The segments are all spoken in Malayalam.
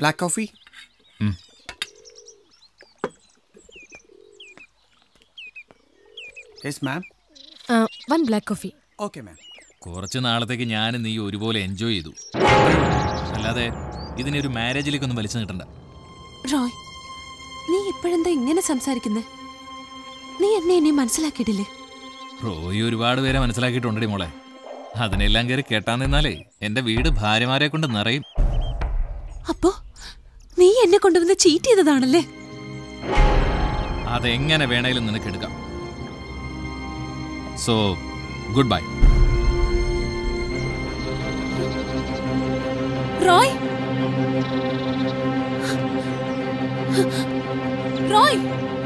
Black coffee yes ma'am one black coffee okay ma'am കുറച്ച് നാളത്തേക്ക് ഞാനും നീ ഒരുപോലെ എൻജോയ് ചെയ്തു അല്ലാതെ ഇതിനെ ഒരു മാരേജിലേക്കൊന്നും വലിച്ചു നീട്ടണ്ട റോയ് നീ ഇപ്പോഴെന്താ ഇങ്ങനെ സംസാരിക്കുന്നേ നീ എന്നെ ഇനി മനസ്സിലാക്കിയിട്ടില്ലേ റോയി ഒരുപാട് പേരെ മനസ്സിലാക്കിയിട്ടുണ്ടടി മോളെ അതിനെല്ലാം കയറി കേട്ടാൻ നിന്നാലേ എന്റെ വീട് ഭാര്യമാരെ കൊണ്ട് നിറയും അപ്പോ നീ എന്നെ കൊണ്ടുവന്ന് ചീറ്റ് ചെയ്തതാണല്ലേ അതെങ്ങനെ വേണേലും നിനക്ക് എടുക്കാം so goodbye Roy Roy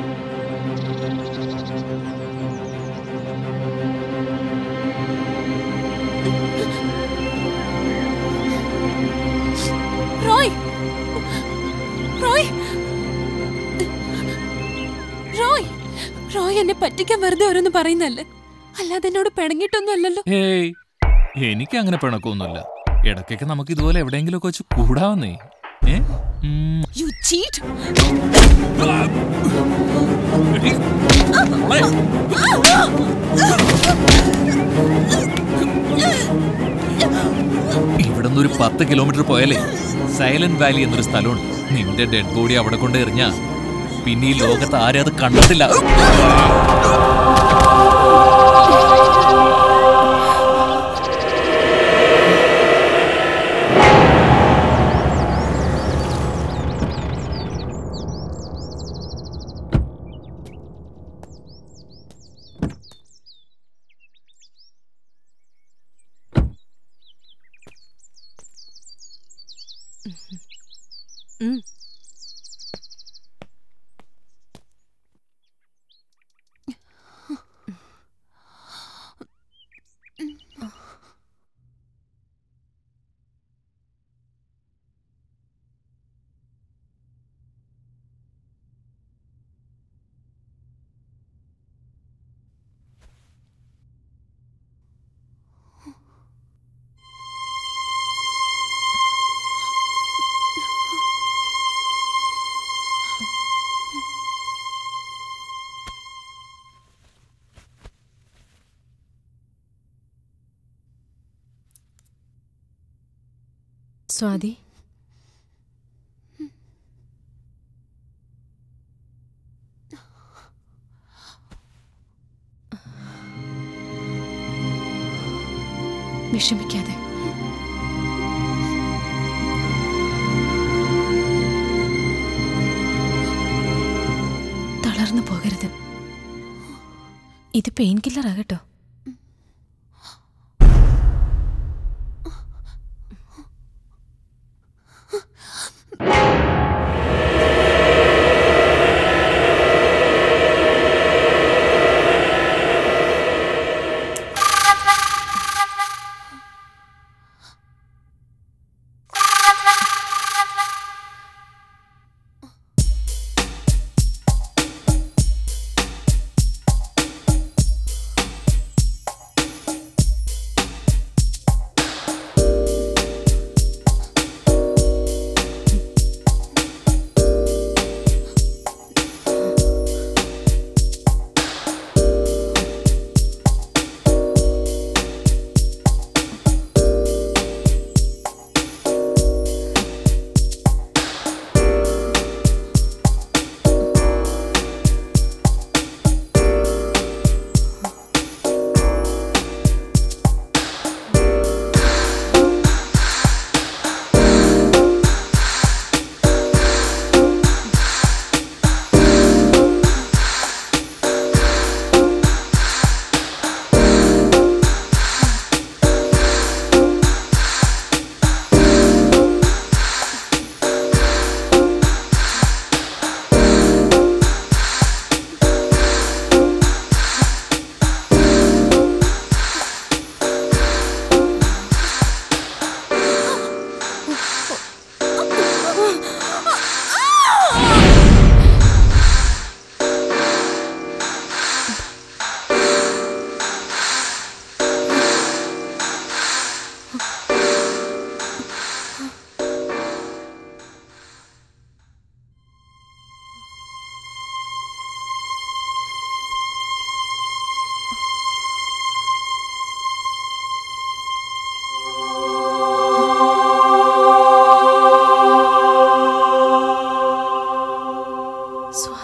Roy Roy Roy Roy എന്നെ പറ്റിക്കാൻ വെറുതെ ഓരോന്ന് പറയുന്നല്ലേ അല്ലാതെ എന്നോട് പിണങ്ങിയിട്ടൊന്നും അല്ലല്ലോ ഏയ് എനിക്ക് അങ്ങനെ പിണക്കൊന്നുമില്ല ഇടയ്ക്കൊക്കെ നമുക്ക് ഇതുപോലെ എവിടെയെങ്കിലുമൊക്കെ വെച്ച് കൂടാവുന്നേ ഏ ഉം. യു ചീറ്റ് എടി, ഇവിടുന്ന് ഒരു പത്ത് കിലോമീറ്റർ പോയാലേ സൈലന്റ് വാലി എന്നൊരു സ്ഥലമുണ്ട് നിന്റെ ഡെഡ് ബോഡി അവിടെ കൊണ്ട് എറിഞ്ഞ പിന്നെ ഈ ലോകത്ത് ആരും അത് കണ്ടിട്ടില്ല ഉം. സ്വാതി വിഷമിക്കാതെ തളർന്നു പോകരുത് ഇത് പെയിൻ കില്ലറാ കേട്ടോ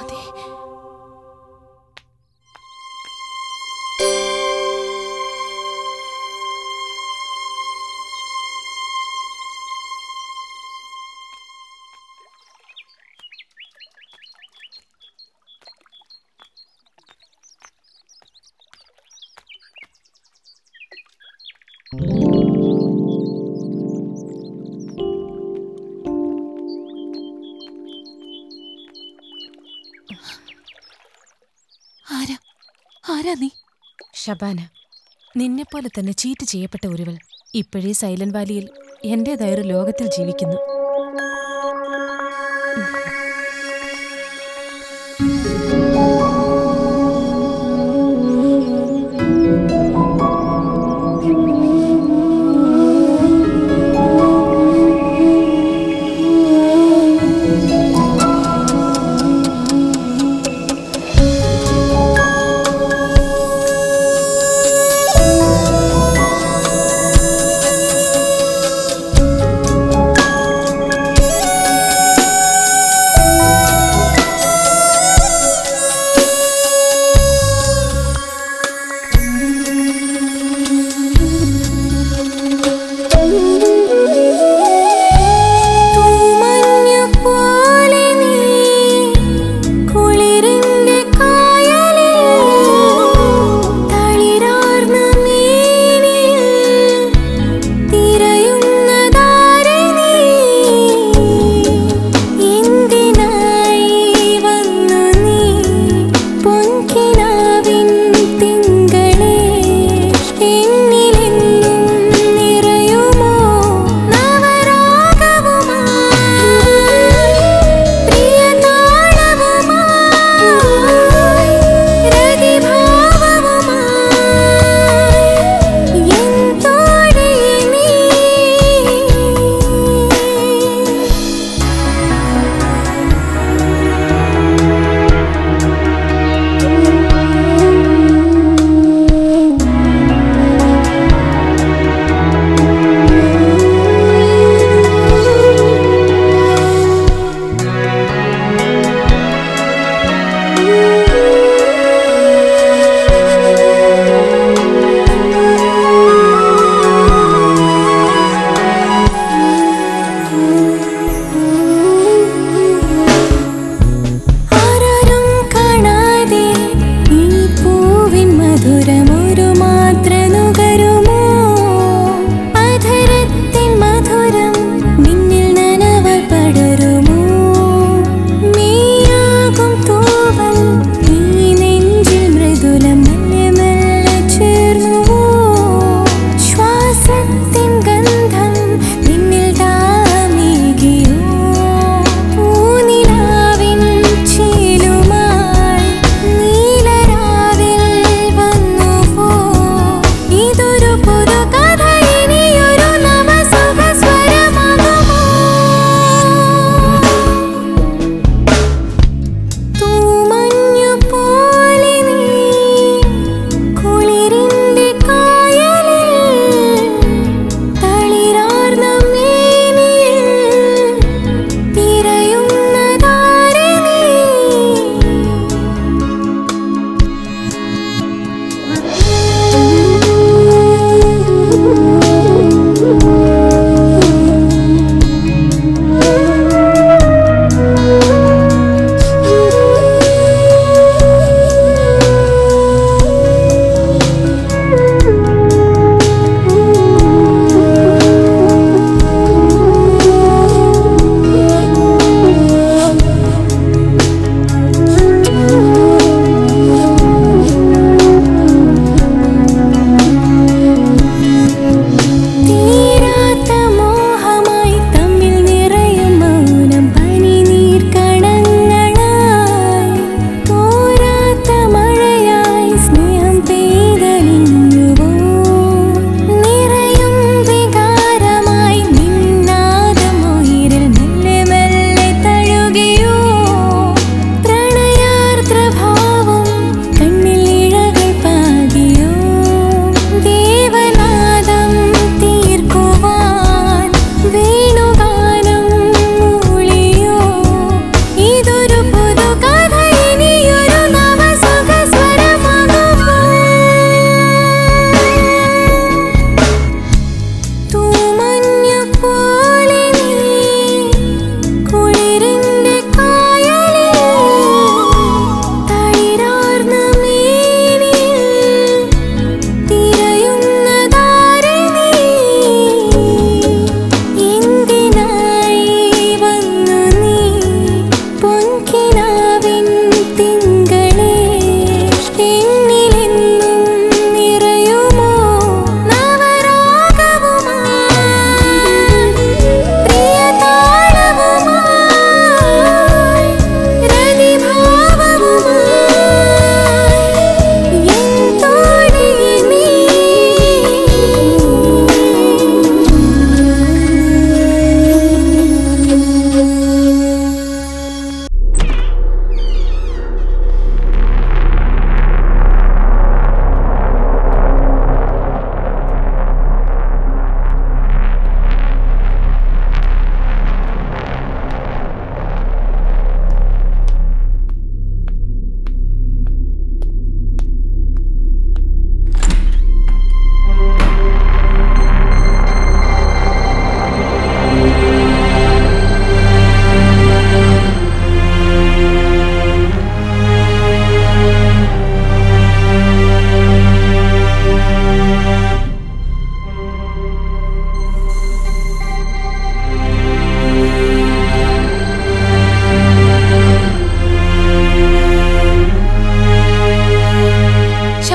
ഭഗവതി ആരാ ആരാ നീ ഷബാന നിന്നെപ്പോലെ തന്നെ ചീറ്റ് ചെയ്യപ്പെട്ട ഒരുവൾ ഇപ്പോഴേ സൈലന്റ് വാലിയിൽ എന്റേതായ ഒരു ലോകത്തിൽ ജീവിക്കുന്നു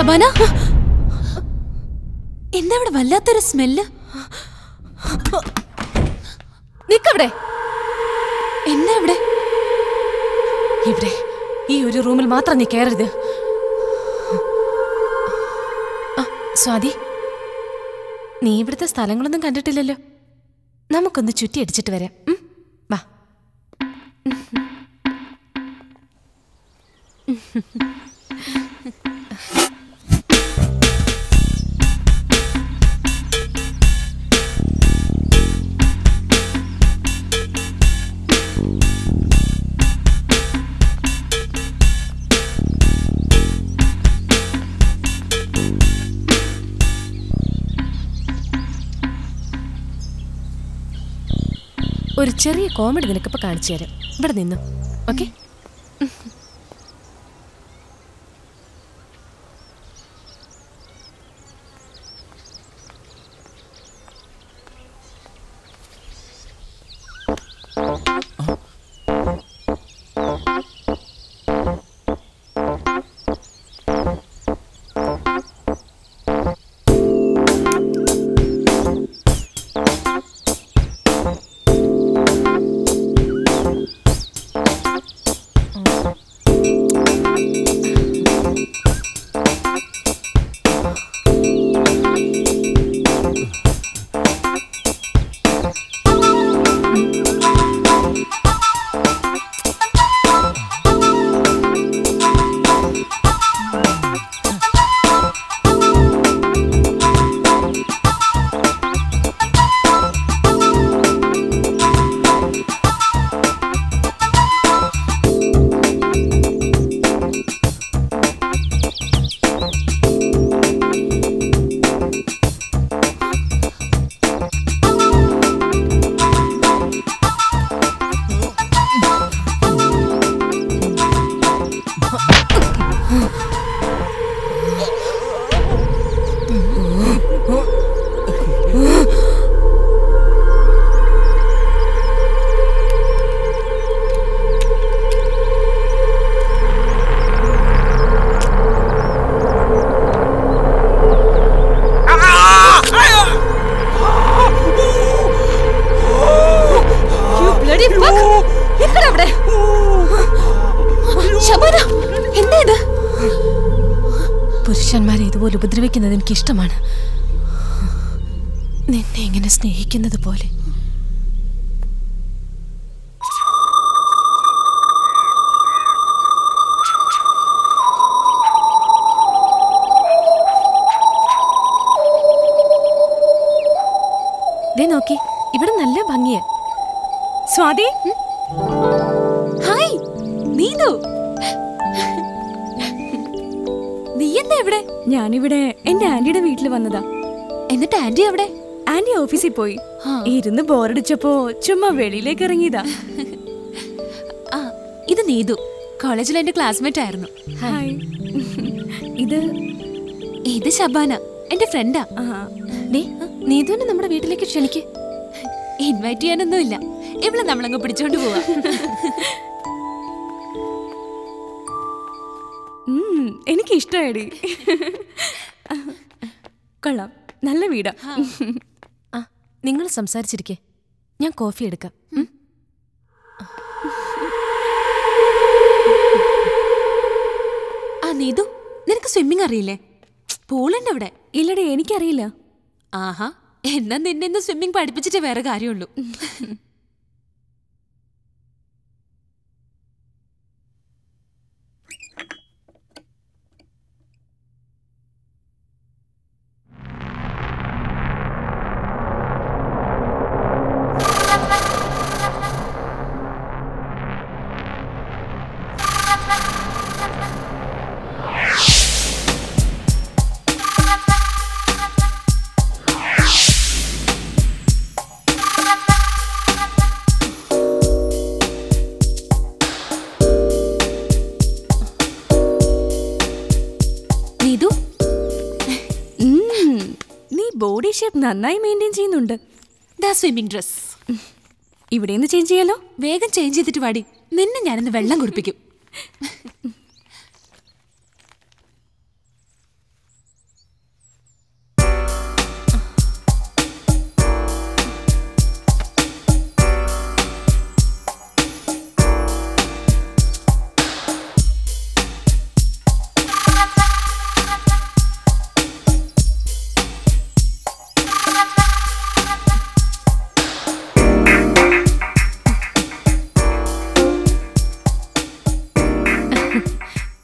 ശബാന എന്താ ഇവിടെ വല്ലാത്തൊരു സ്മെല്ല് നിക്കവിടെ എന്താ ഇവിടെ ഇവിടെ ഈ ഒരു റൂമിൽ മാത്രം നീ കയറരുത് ആ, സ്വാതി നീ ഇവിടുത്തെ സ്ഥലങ്ങളൊന്നും കണ്ടിട്ടില്ലല്ലോ നമുക്കൊന്ന് ചുറ്റി അടിച്ചിട്ട് വരാം ഉം? വാ ഒരു ചെറിയ കോമഡി നിനക്കിപ്പോൾ കാണിച്ചു തരാം ഇവിടെ നിന്നു ഓക്കെ ശബാന എന്താ ഇത് പുരുഷന്മാരെ ഇതുപോലെ ഉപദ്രവിക്കുന്നത് എനിക്ക് ഇഷ്ടമാണ് നിന്നെ ഇങ്ങനെ സ്നേഹിക്കുന്നത് പോലെ ദേ നോക്കി ഇവിടെ നല്ല ഭംഗിയാ സ്വാതി ഹായ് നീതു നീ എന്താ ഇവിടെ ഞാനിവിടെ എന്റെ ആന്റിയുടെ വീട്ടിൽ വന്നതാ എന്നിട്ട് ആന്റി എവിടെ ആന്റി ഓഫീസിൽ പോയി ആ. ഇരുന്ന് ബോറടിച്ചപ്പോ ചുമ്മാ വെളിയിലേക്ക് ഇറങ്ങിയതാ ആ ഇത് നീതു കോളേജിൽ എന്റെ ക്ലാസ്മേറ്റ് ആയിരുന്നു ഹായ് ഇത് ഇത് ശബാന എന്റെ ഫ്രണ്ടാ ആ, ഡേ നീതുവിനെ നമ്മുടെ വീട്ടിലേക്ക് ക്ഷണിക്ക് ഇൻവൈറ്റ് ചെയ്യാനൊന്നുമില്ല ഇവിടെ നമ്മളങ്ങ് പിടിച്ചോണ്ട് പോവാ ഉം, എനിക്ക് ഇഷ്ടമായിടി കൊള്ളാം നല്ല വീടാ ആ നിങ്ങൾ സംസാരിച്ചിരിക്കെ ഞാൻ കോഫി എടുക്കാം ഉം? ആ നീതു നിനക്ക് സ്വിമ്മിങ് അറിയില്ലേ പൂളുണ്ട് അവിടെ ഇല്ലടി എനിക്കറിയില്ല ആഹാ എന്നാ നിന്നെ ഇന്ന് സ്വിമ്മിങ് പഠിപ്പിച്ചിട്ട് വേറെ കാര്യമുള്ളൂ നീതു ഉം, നീ ബോഡി ഷേപ്പ് നന്നായി മെയിൻറ്റെയിൻ ചെയ്യുന്നുണ്ട് ദാ സ്വിമ്മിങ് ഡ്രസ് ഇവിടെ നിന്ന് ചേഞ്ച് ചെയ്യാലോ വേഗം ചേഞ്ച് ചെയ്തിട്ട് വാടി നിന്നെ ഞാനിന്ന് വെള്ളം കുടിപ്പിക്കും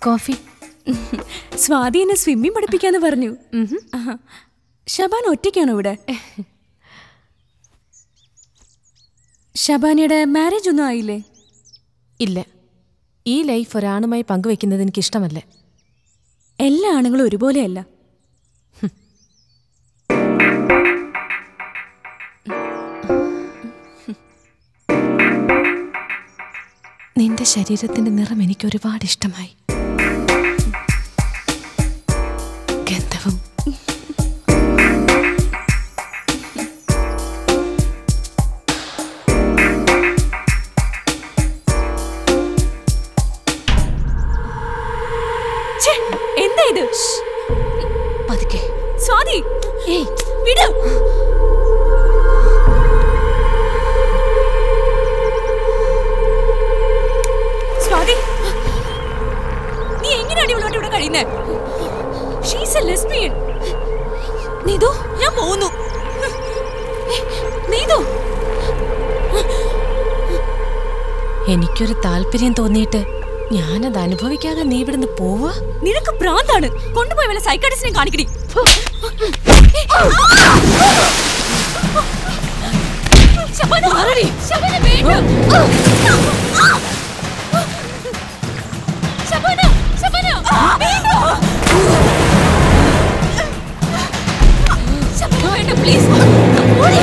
കോഫി സ്വാതി എന്നെ സ്വിമ്മിങ് പഠിപ്പിക്കാന്ന് പറഞ്ഞു ആഹാ. ഷബാൻ ഒറ്റയ്ക്കാണോ ഇവിടെ ഷബാനയുടെ മാരേജ് ഒന്നും ആയില്ലേ ഇല്ല ഈ ലൈഫ് ഒരാണുമായി പങ്കുവെക്കുന്നത് എനിക്ക് ഇഷ്ടമല്ല എല്ലാ ആണുങ്ങളും ഒരുപോലെയല്ല നിന്റെ ശരീരത്തിന്റെ നിറം എനിക്ക് ഒരുപാട് ഇഷ്ടമായി ഗന്ധവും ഛേ, എന്താ ഇത് പതുക്കെ സ്വാതി ഏയ് വിട് സ്വാതി നീ എങ്ങനെയാണ് ഇവളോട്ട് ഇവിടെ കഴിയുന്നേ ഷീസ് എ ലെസ്ബിയൻ നീതു ഞാൻ പോകുന്നു നീതു എനിക്കൊരു താല്പര്യം തോന്നിയിട്ട് ഞാനത് അനുഭവിക്കാതെ നീ ഇവിടുന്ന് പോവാ നിനക്ക് ഭ്രാന്താണ് കൊണ്ടുപോയി വല്ല സൈക്കാട്രിസ്റ്റിനെ കാണിക്കടി ശബാന, ശബാന, വേണ്ട. ശബാന, ശബാന, വേണ്ട. ശബാന, വേണ്ട, please. ഓടി.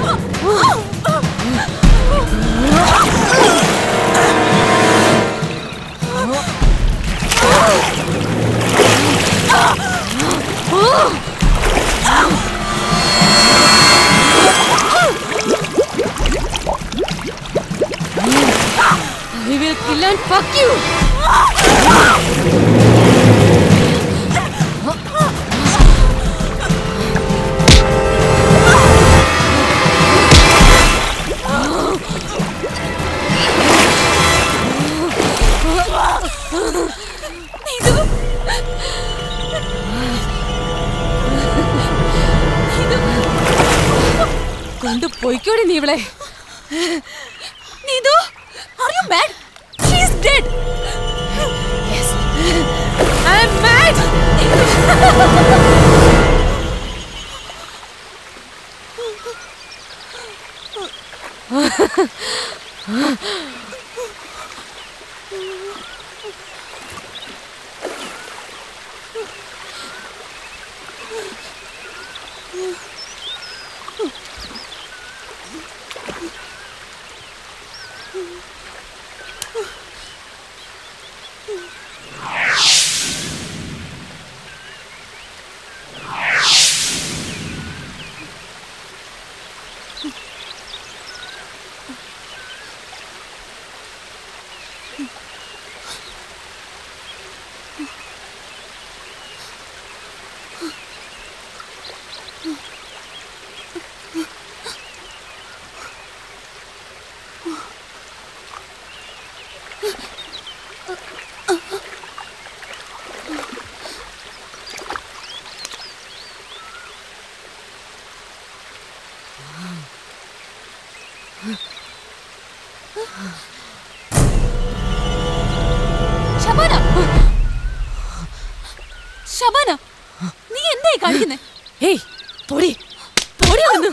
I will kill and fuck you. കൊണ്ട് പോയിക്കോടി നീ ഇവളെ Neethu are you mad she is dead I am mad. Shabana Shabana നീ എന്തായി കാണിക്കുന്നേ ഏയ് പൊടി പോടി അവിടുന്ന്.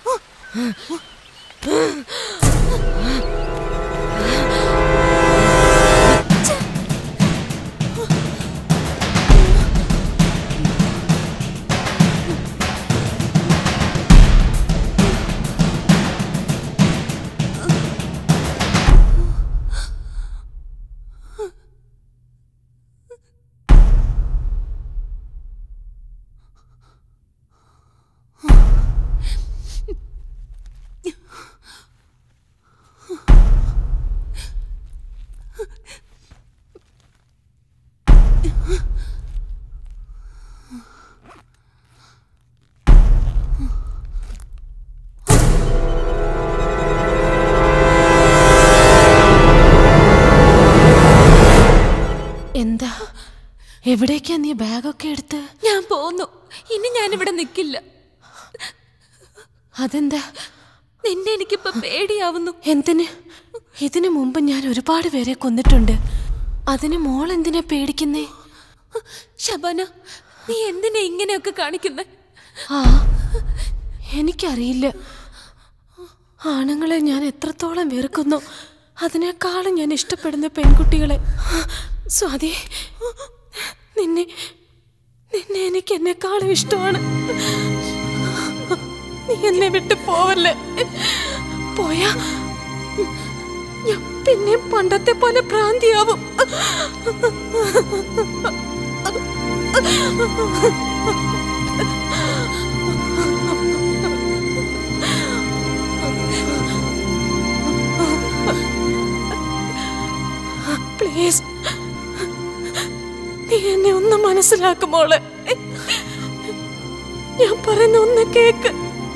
എന്താ എവിടേക്കാ നീ ബാഗൊക്കെ എടുത്ത് ഞാൻ പോന്നു ഇനി ഞാൻ ഇവിടെ നിൽക്കില്ല അതെന്താ നിന്നെ എനിക്കിപ്പോ പേടിയാവുന്നു എന്തിന് ഇതിനു മുമ്പ് ഞാൻ ഒരുപാട് പേരെ കൊന്നിട്ടുണ്ട് അതിന് മോൾ എന്തിനാ പേടിക്കുന്നേ ഷബാന നീ എന്തിനാ ഇങ്ങനെയൊക്കെ കാണിക്കുന്നേ ആ എനിക്കറിയില്ല ആണുങ്ങളെ ഞാൻ എത്രത്തോളം വെറുക്കുന്നു അതിനേക്കാളും ഞാൻ ഇഷ്ടപ്പെടുന്ന പെൺകുട്ടികളെ സ്വാതി നിന്നെ നിന്നെ എനിക്ക് എന്നെക്കാളും ഇഷ്ടമാണ് നീ എന്നെ വിട്ട് പോവല്ലേ പോയാ ഞാൻ പിന്നെ പണ്ടത്തെ പോലെ ഭ്രാന്തിയാവും പ്ലീസ് നീ എന്നെ ഒന്ന് മനസ്സിലാക്കുമോളെ ഞാൻ പറയുന്ന ഒന്ന് കേക്ക്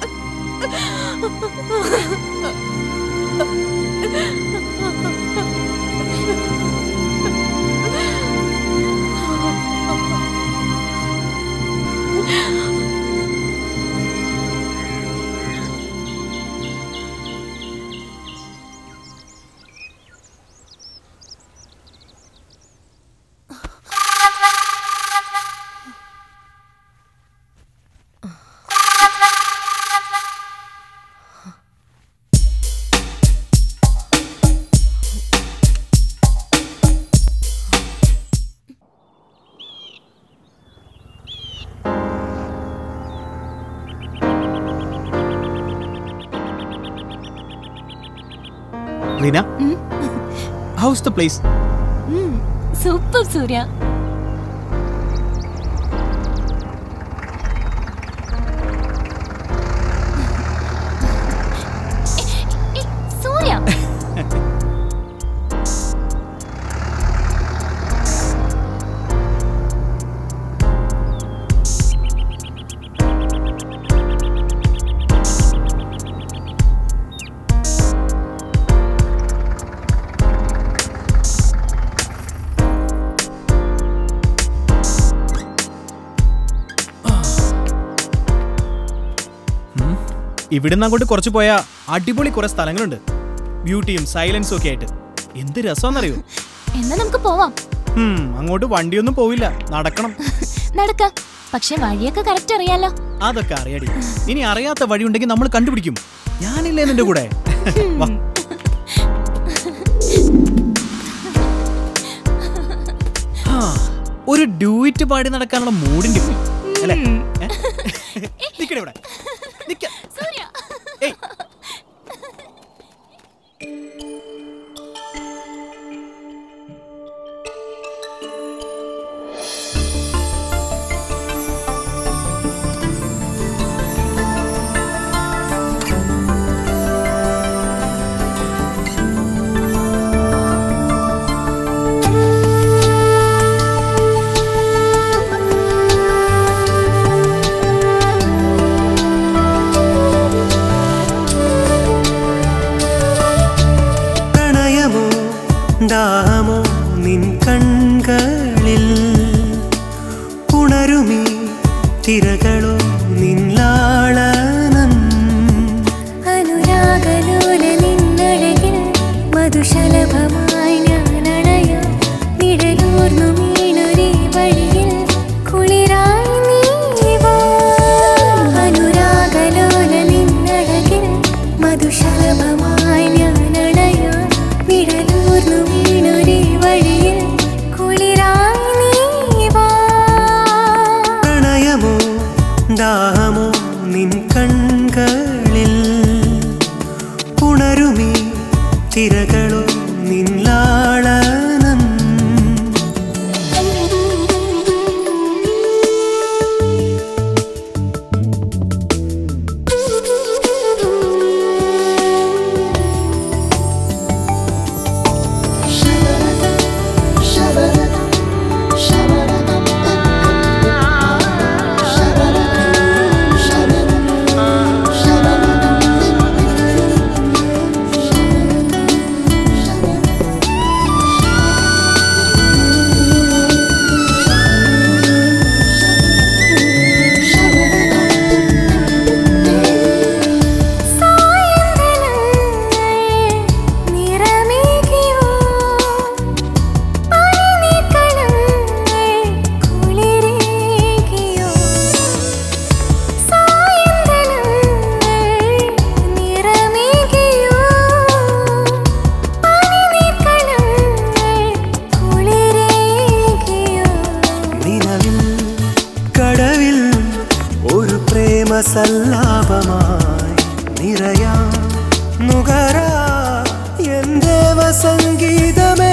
Reena house the place super Surya Surya ഇവിടുന്ന് അങ്ങോട്ട് കുറച്ച് പോയാ അടിപൊളി കുറെ സ്ഥലങ്ങളുണ്ട് ബ്യൂട്ടിയും സൈലൻസും ഒക്കെ ആയിട്ട് എന്ത് രസമാണെന്നറിയോ എന്നാ നമുക്ക് പോവാം ഹും, അങ്ങോട്ട് വണ്ടിയൊന്നും പോവില്ല നടക്കണം നടക്കാം പക്ഷെ വഴിയൊക്കെ കറക്റ്റ് അറിയാലോ അതൊക്കെ അറിയാടി ഇനി അറിയാത്ത വഴി ഉണ്ടെങ്കിൽ നമ്മൾ കണ്ടുപിടിക്കും ഞാനില്ലേ നിന്റെ കൂടെ വാ. ആ, ഒരു ഡ്യൂയിറ്റ് പാടി നടക്കാനുള്ള മൂഡിന്റെ പോയി അല്ലേ ഏ? നിക്കടെ ഇവിടെ നിക്ക. ഏയ്. ആ ദേവസല്ലാപമായി നിറയാ നുകരാ എൻ ദേവസംഗീതമേ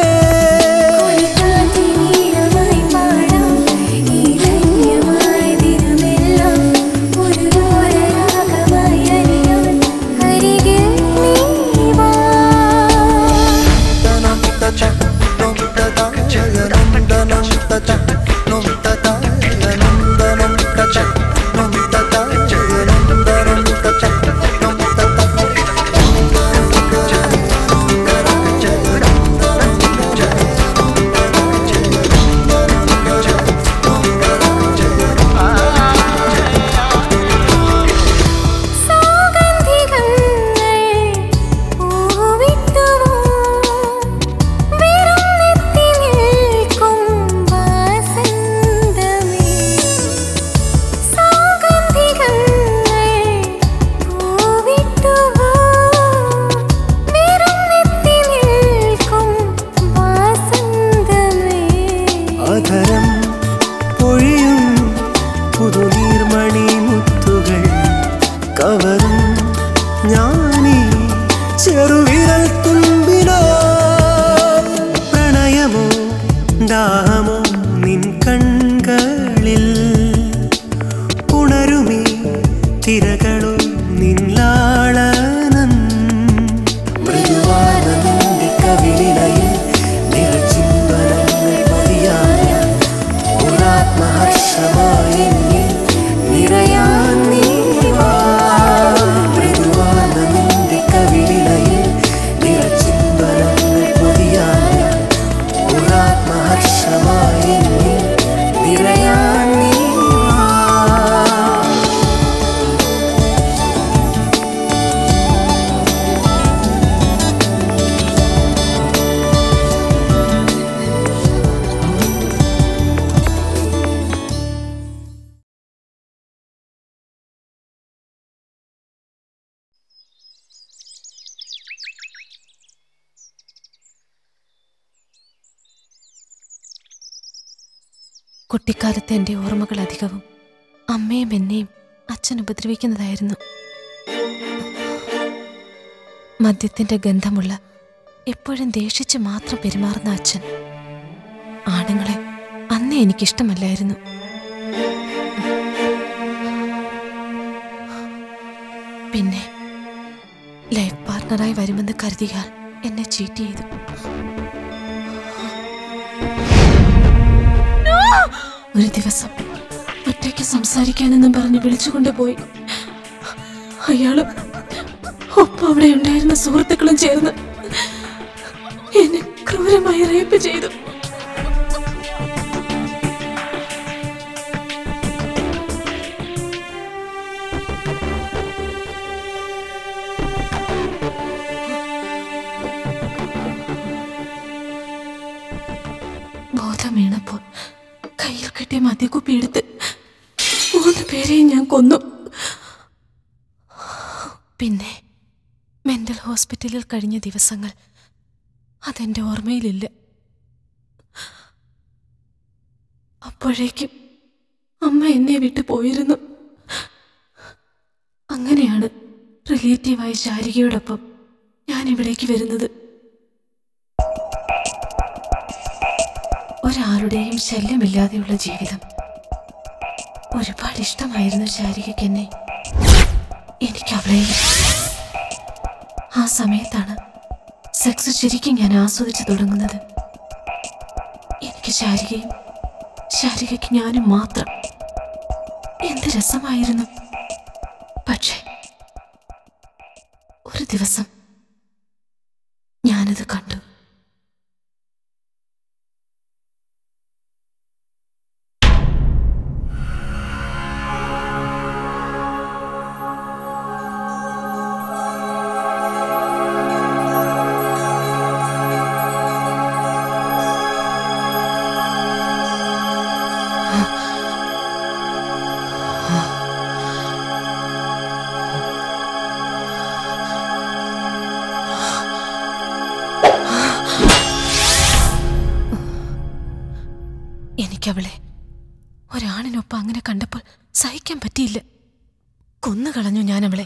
അധരം പൊഴിയും പുതുനീർമണി മുത്തുകൾ കവറും ഞാനീ ചെറുവിരൽ തുമ്പിനോ പ്രണയമോ ദാഹമോ നിൻ കൺകളിൽ ഉണരുമേ തിരകളോ നിൻലാളനം മൃദുവാന നിന്റെ കവിളിലയിൽ നിറച്ചിന്തനങ്ങൾ പൊതിയായ ഒരാത്മഹർഷമായി എന്നിൽ നിറയാൻ നീ വാ. മൃദുവാന നിന്റെ കവിളിലയിൽ നിറച്ചിന്തനങ്ങൾ പൊതിയായ ഒരാത്മഹർഷമായി എന്നിൽ നിറയാൻ നീ വാ. കുട്ടിക്കാലത്തെ എൻ്റെ ഓർമ്മകൾ അധികവും അമ്മയും എന്നെയും അച്ഛൻ ഉപദ്രവിക്കുന്നതായിരുന്നു മദ്യത്തിന്റെ ഗന്ധമുള്ള എപ്പോഴും ദേഷിച്ച് മാത്രം പെരുമാറുന്ന അച്ഛൻ ആണുങ്ങളെ അന്നേ എനിക്കിഷ്ടമല്ലായിരുന്നു പിന്നെ ലൈഫ് പാർട്ണറായി വരുമെന്ന് കരുതിയാൽ എന്നെ ചീറ്റ് ചെയ്തു ഒരു ദിവസം ഒറ്റയ്ക്ക് സംസാരിക്കാനെന്നും പറഞ്ഞ് വിളിച്ചുകൊണ്ടുപോയി അയാളും ഒപ്പം അവിടെ ഉണ്ടായിരുന്ന സുഹൃത്തുക്കളും ചേർന്ന് എന്നെ ക്രൂരമായി റേപ്പ് ചെയ്തു ബോധം വീണപ്പോൾ കയ്യിൽ കെട്ടിയ മദ്യക്കുപ്പി എടുത്ത് മൂന്ന് പേരെയും ഞാൻ കൊന്നു പിന്നെ മെന്റൽ ഹോസ്പിറ്റലിൽ കഴിഞ്ഞ ദിവസങ്ങൾ അതെന്റെ ഓർമ്മയിലില്ല അപ്പോഴേക്കും അമ്മ എന്നെ വിട്ടു പോയിരുന്നു അങ്ങനെയാണ് റിലേറ്റീവായ ശാരികയോടൊപ്പം ഞാൻ ഇവിടേക്ക് വരുന്നത് ഒരാളുടെയും ശല്യമില്ലാതെയുള്ള ജീവിതം ഒരുപാട് ഇഷ്ടമായിരുന്നു ശാരികയ്ക്ക് എന്നെ എനിക്ക് അവളെയും ആ സമയത്താണ് സെക്സ് ശരിക്കും ഞാൻ ആസ്വദിച്ചു തുടങ്ങുന്നത് എനിക്ക് ശാരികയും ശാരികയ്ക്ക് ഞാനും മാത്രം എന്ത് രസമായിരുന്നു പക്ഷേ ഒരു ദിവസം ഞാനത് കണ്ടു എനിക്കവളെ ഒരാണിനൊപ്പം അങ്ങനെ കണ്ടപ്പോൾ സഹിക്കാൻ പറ്റിയില്ല കൊന്നുകളഞ്ഞു ഞാൻ അവളെ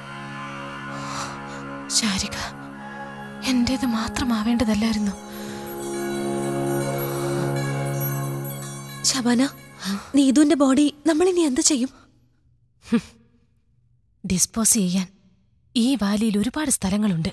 ശാരിക എന്റേത് മാത്രമാവേണ്ടതല്ലായിരുന്നു ശബാന നീതുവിന്റെ ബോഡി നമ്മളിനി എന്ത് ചെയ്യും ഡിസ്പോസ് ചെയ്യാൻ ഈ വാലിയിൽ ഒരുപാട് സ്ഥലങ്ങളുണ്ട്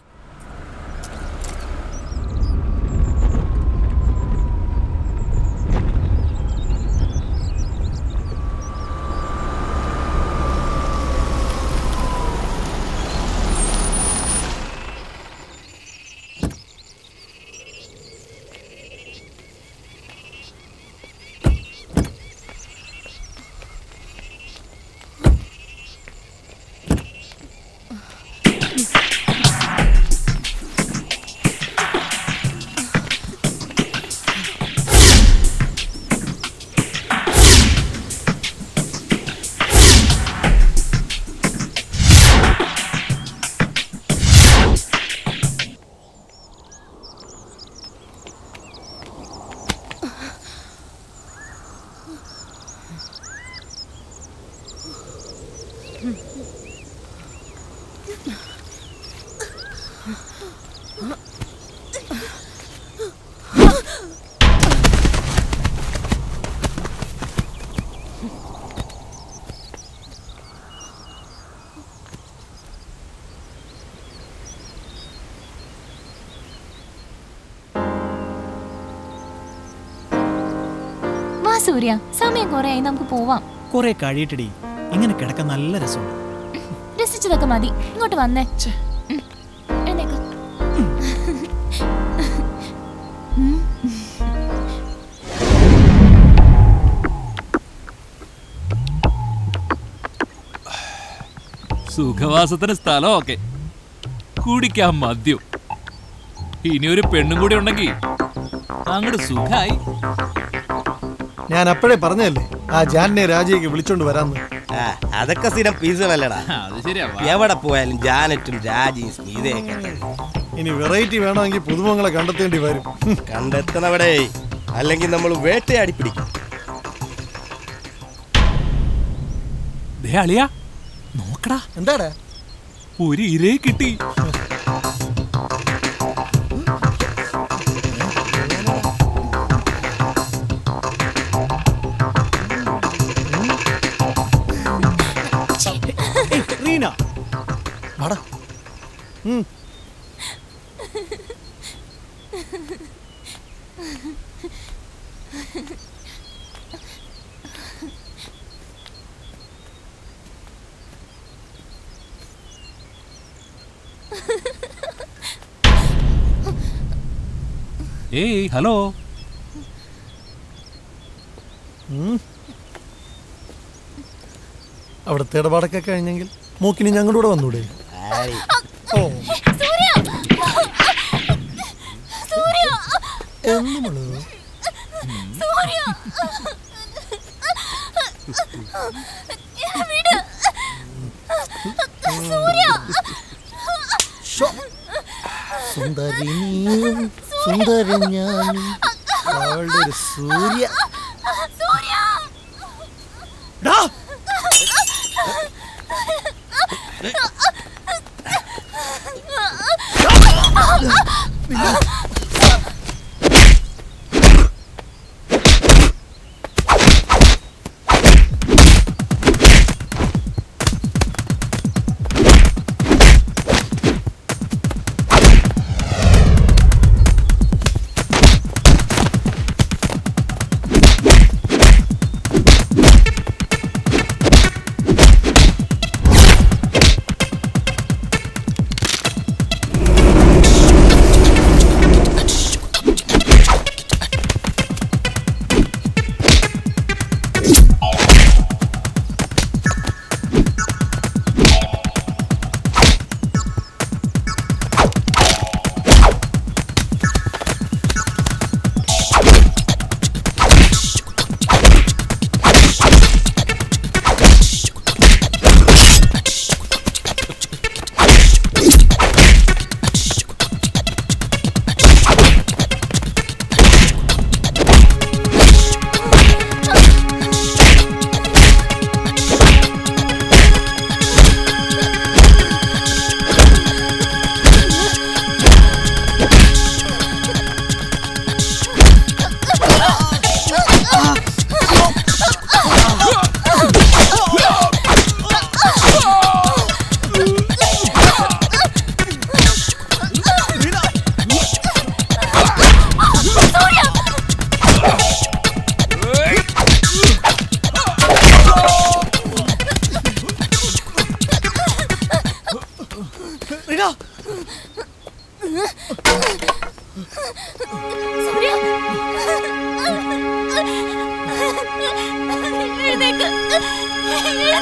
വാ സൂര്യ സമയം കുറെ ആയി നമുക്ക് പോവാം കുറെ കഴിയട്ടടി ഇങ്ങനെ കിടക്കാൻ നല്ല രസമുണ്ട് രസിച്ചതൊക്കെ മതി ഇങ്ങോട്ട് വന്നേ ഉം. എഴുന്നേക്ക്. സുഖവാസത്തിന് സ്ഥലമൊക്കെ കുടിക്കാൻ മദ്യം ഇനി ഒരു പെണ്ണും കൂടി ഉണ്ടെങ്കിൽ അങ്ങോട്ട് സുഖായി ഞാൻ അപ്പോഴേ പറഞ്ഞതല്ലേ ആ ജാനിനെ രാജയൊക്കെ വിളിച്ചോണ്ട് വരാന്ന് ആ, അതൊക്കെ സ്ഥിരം പീസുകളല്ലേടാ അത് ശരിയാ വാ. എവിടെ പോയാലും ജാനറ്റും രാജിയും സ്മിതയൊക്കെ തന്നെ. ഇനി വെറൈറ്റി വേണമെങ്കിൽ പുതുമുഖങ്ങളെ കണ്ടെത്തേണ്ടി വരും ഹും. കണ്ടെത്തണവിടെ അല്ലെങ്കിൽ നമ്മൾ വേട്ടയാടി പിടിക്കും ദേ അളിയാ നോക്കടാ എന്താടാ ഒരു ഇരയെ കിട്ടി ഏയ്, റീന വാടാ ഉം. ഏയ് ഹലോ ഉം. അവിടുത്തെ ഇടപാടൊക്കെ കഴിഞ്ഞെങ്കിൽ മൂക്കിനി ഞങ്ങളുടെ കൂടെ വന്നൂടെ ആടി. ഓ സൂര്യ സൂര്യ എന്ന് സൂര്യ വിട് സൂര്യ സുന്ദരി നീയും സുന്ദരി ഞാനും അവളുടെ ഒരു സൂര്യ സൂര്യ ഡാ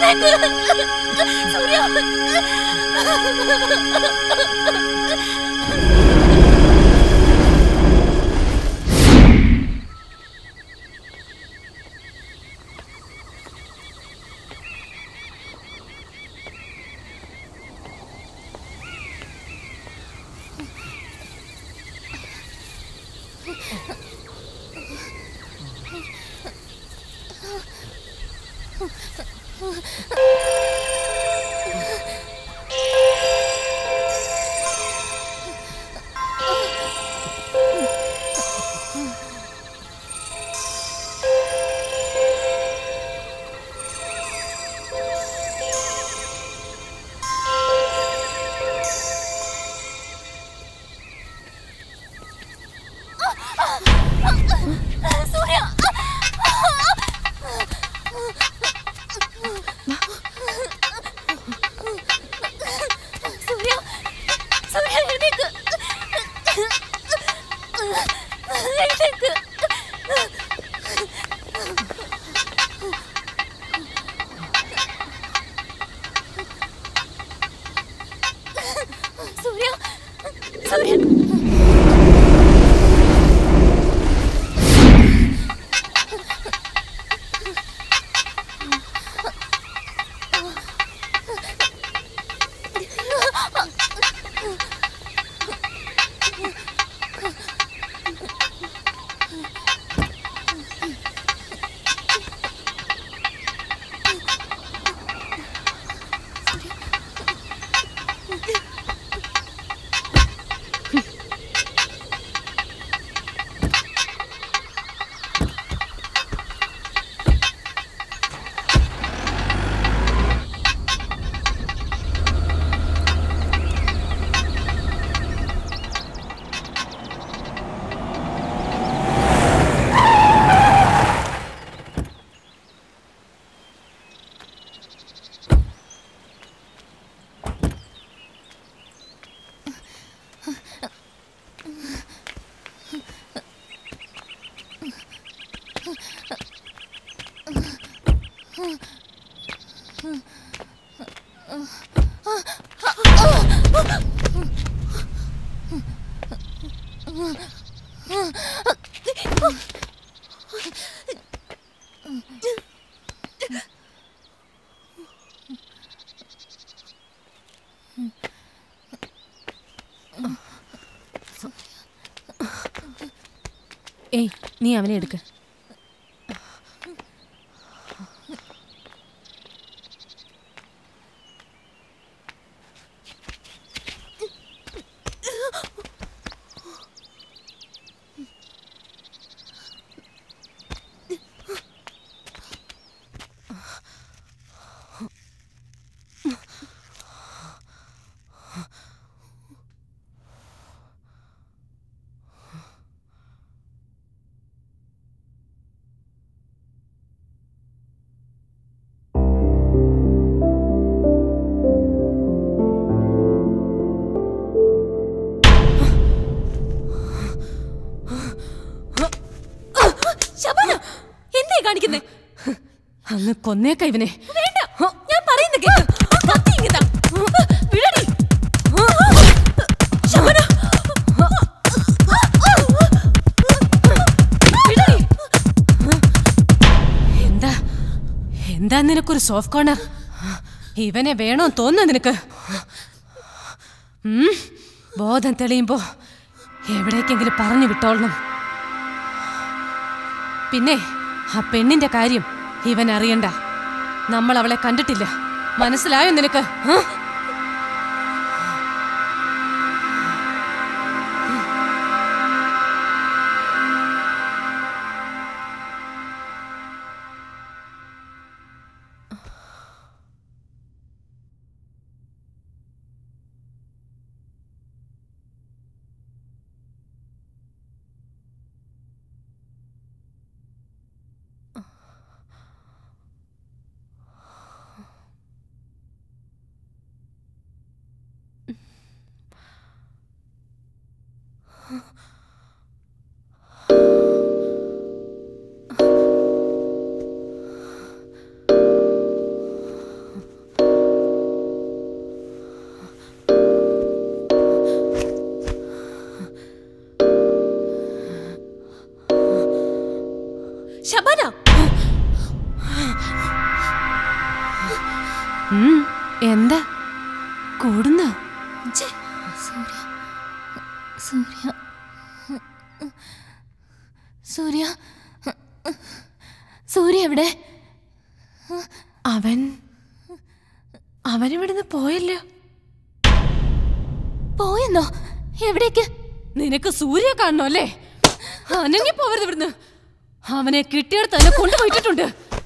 എഴുന്നേക്ക് സൂര്യ സൂര്യ സൂര്യ സൂര്യ എഴുന്നേക്ക് എഴുന്നേക്ക് സൂര്യ സൂര്യ ഏയ് നീ അവനെ എടുക്ക് ശബാന എന്തേ കാണിക്കുന്നേ അങ്ങ് കൊന്നേക്ക ഇവനെ വേണ്ട ഞാൻ പറയുന്ന കേക്ക് കത്തി ഇങ്ങതാ വിടടി ശബാന വിടടി എന്താ എന്താ നിനക്കൊരു സോഫ്റ്റ് കോർണർ ഇവനെ വേണോ തോന്നുന്നു നിനക്ക് ഉം, ബോധം തെളിയുമ്പോ എവിടേക്കെങ്കിലും പറഞ്ഞു വിട്ടോളണം പിന്നെ ആ പെണ്ണിന്റെ കാര്യം ഇവൻ അറിയണ്ട നമ്മൾ അവളെ കണ്ടിട്ടില്ല മനസ്സിലായോ നിനക്ക് ആ? ഉം, എന്താ കൂടുന്നോ സൂര്യ സൂര്യ സൂര്യ സൂര്യ എവിടെ അവൻ അവനിവിടുന്ന് പോയല്ലോ പോയെന്നോ എവിടേക്ക് നിനക്ക് സൂര്യ കാണണോ അല്ലേ അനങ്ങി പോവരുത് ഇവിടുന്ന് അവനെ കിട്ടിയെടുത്ത് തന്നെ കൊണ്ടുപോയിട്ടുണ്ട്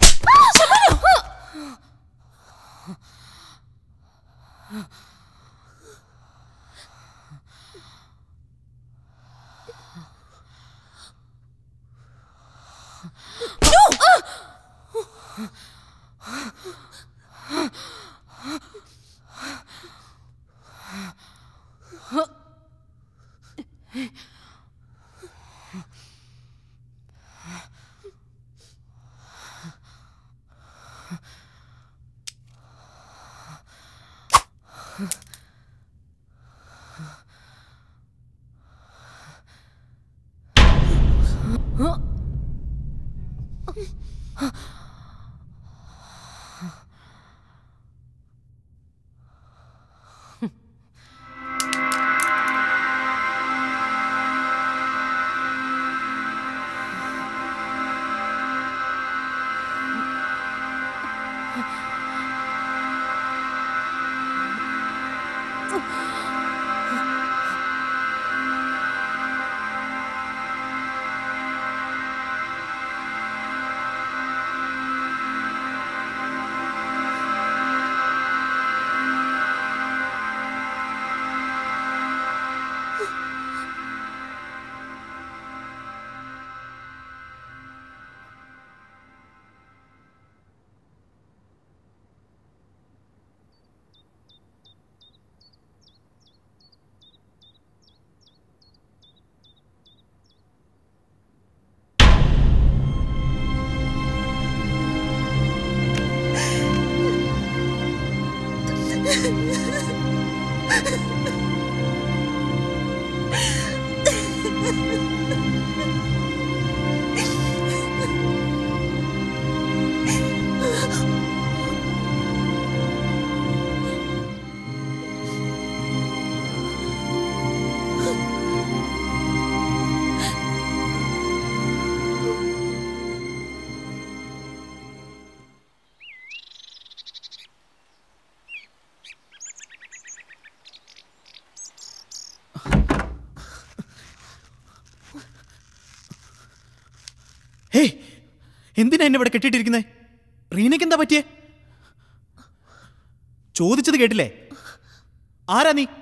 ഹേ എന്തിനാ എന്നെ ഇവിടെ കെട്ടിയിട്ടിരിക്കുന്നേ റീനയ്ക്ക് എന്താ പറ്റിയേ ചോദിച്ചത് കേട്ടില്ലേ ആരാ നീ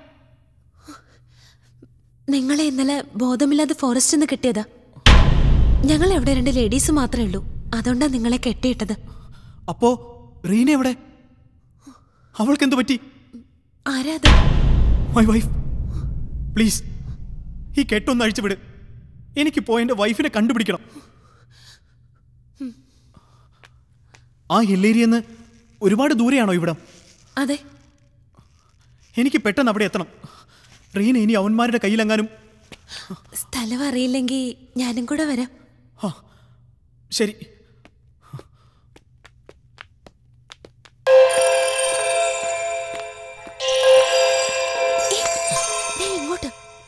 നിങ്ങളെ ഇന്നലെ ബോധമില്ലാതെ ഫോറസ്റ്റിൽ നിന്ന് കിട്ടിയതാ ഞങ്ങൾ എവിടെ രണ്ട് ലേഡീസ് മാത്രമേ ഉള്ളൂ അതുകൊണ്ടാ നിങ്ങളെ കെട്ടിയിട്ടത് അപ്പോ റീന എവിടെ അവൾക്ക് എന്തു പറ്റി ആരാ അത് മൈ വൈഫ് പ്ലീസ് ഈ കെട്ടൊന്ന് അഴിച്ചു വിട് എനിക്ക് പോയി എൻ്റെ വൈഫിനെ കണ്ടുപിടിക്കണം ആ ഹില്ലേരിയെന്ന് ഒരുപാട് ദൂരെയാണോ ഇവിടം അതെ എനിക്ക് പെട്ടെന്ന് അവിടെ എത്തണം റീന ഇനി അവന്മാരുടെ കയ്യിലെങ്ങാനും സ്ഥലം അറിയില്ലെങ്കിൽ ഞാനും കൂടെ വരാം ശരി ദേ ഇങ്ങോട്ട്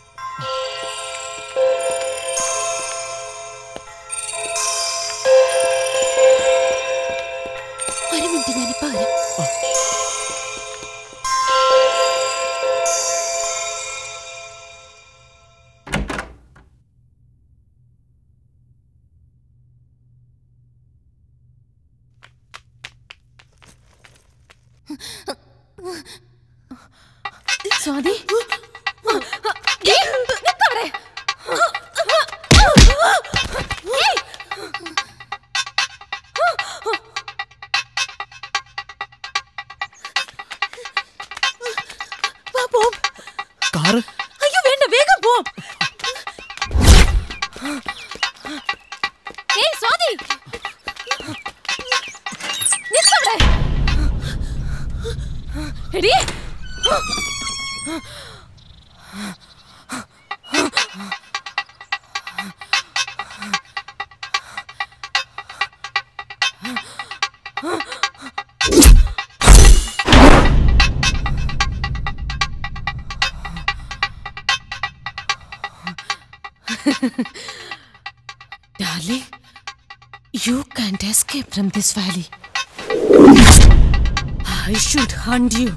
ഒരു മിനിറ്റ് ഞാനിപ്പോ വരാം സ്വാതി കാറ് അയ്യോ വേണ്ട വേഗം പോ ഏയ് സ്വാതി നിൽക്കവിടെ എടി Darling, you can't escape from this valley. I should hunt you.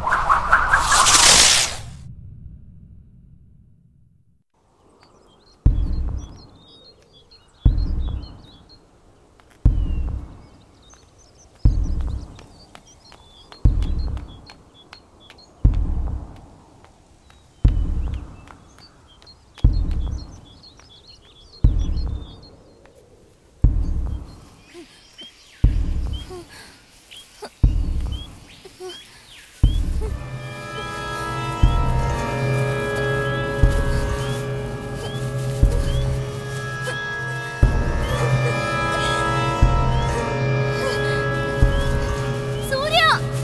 സൂര്യ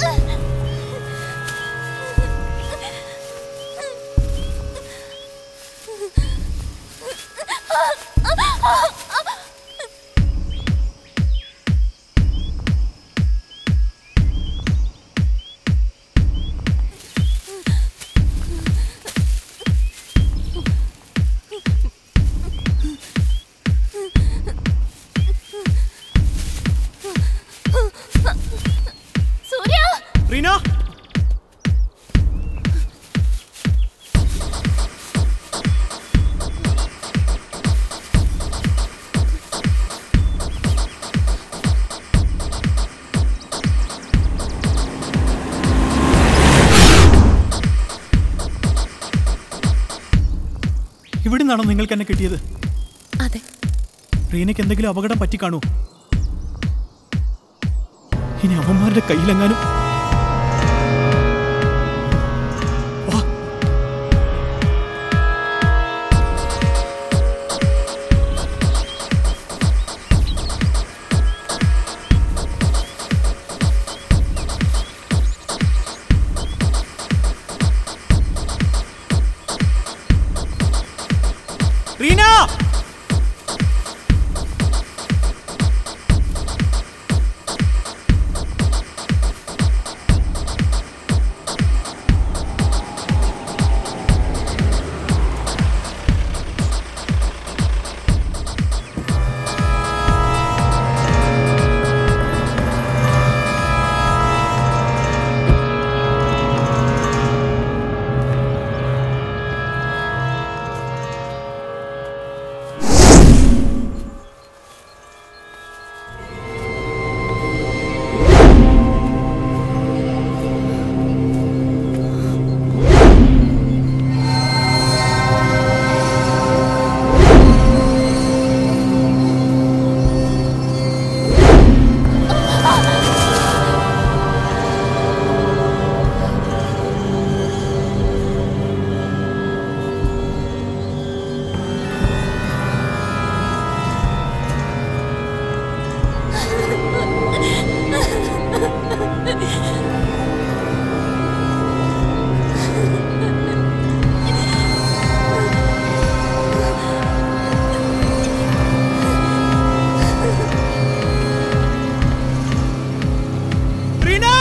സൂര്യ റീന ഇവിടെ നിന്നാണോ നിങ്ങൾക്ക് എന്നെ കിട്ടിയത് അതെ റീനയ്ക്ക് എന്തെങ്കിലും അപകടം പറ്റിക്കാണൂ ഇനി അവന്മാരുടെ കയ്യിലെങ്ങാനും വാ. റീന റീന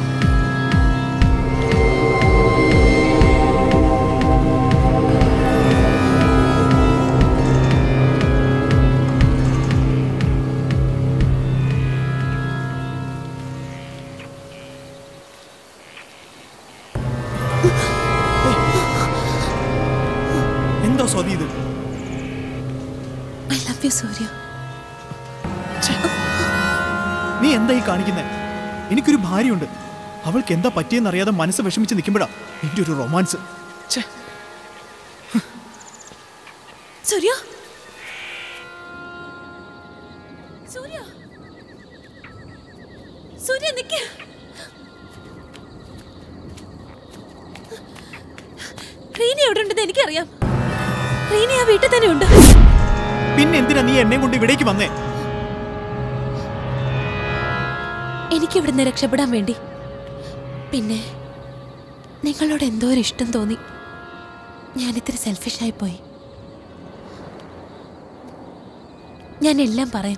എന്താ സ്വാതി ഇത് ഐ ലവ് യു സൂര്യ നീ എന്താ ഈ കാണിക്കുന്നേ എനിക്കൊരു ഭാര്യയുണ്ട് അവൾക്ക് എന്താ പറ്റിയെന്നറിയാതെ മനസ്സ് വിഷമിച്ച് നിൽക്കുമ്പോഴാ എൻ്റെ ഒരു റൊമാൻസ് ഛേ സൂര്യ സൂര്യ സൂര്യ നിക്ക് റീന എവിടെ ഉണ്ടെന്ന് എനിക്കറിയാം റീന ആ വീട്ടിൽ തന്നെ ഉണ്ട് പിന്നെ എന്തിനാ നീ എന്നെ കൊണ്ട് ഇവിടേക്ക് വന്നേ എനിക്ക് ഇവിടുന്ന് രക്ഷപ്പെടാൻ വേണ്ടി പിന്നെ നിങ്ങളോട് എന്തോ ഒരു ഇഷ്ടം തോന്നി ഞാൻ ഇത്തിരി സെൽഫിഷായി പോയി ഞാൻ എല്ലാം പറയാം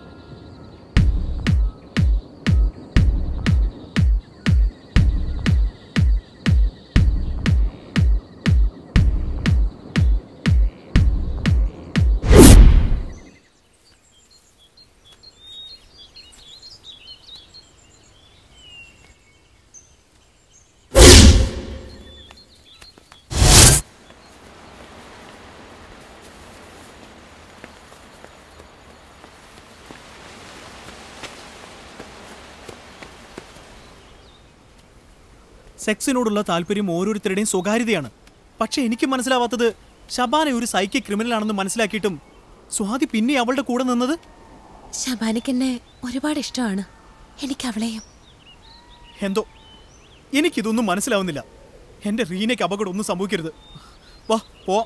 സെക്സിനോടുള്ള താല്പര്യം ഓരോരുത്തരുടെയും സ്വകാര്യതയാണ് പക്ഷെ എനിക്ക് മനസ്സിലാവാത്തത് ഷബാന ഒരു സൈക്കിക് ക്രിമിനൽ ആണെന്ന് മനസ്സിലാക്കിയിട്ടും സ്വാതി പിന്നെ അവളുടെ കൂടെ നിന്നത് ശബാനയ്ക്ക് എന്നെ ഒരുപാട് ഇഷ്ടമാണ് എനിക്ക് അവളെയും എന്തോ എനിക്കിതൊന്നും മനസ്സിലാവുന്നില്ല എന്റെ റീനയ്ക്ക് അപകടം ഒന്നും സംഭവിക്കരുത് വാ പോ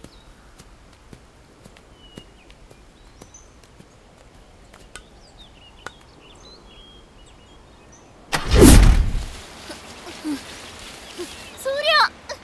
സൂര്യ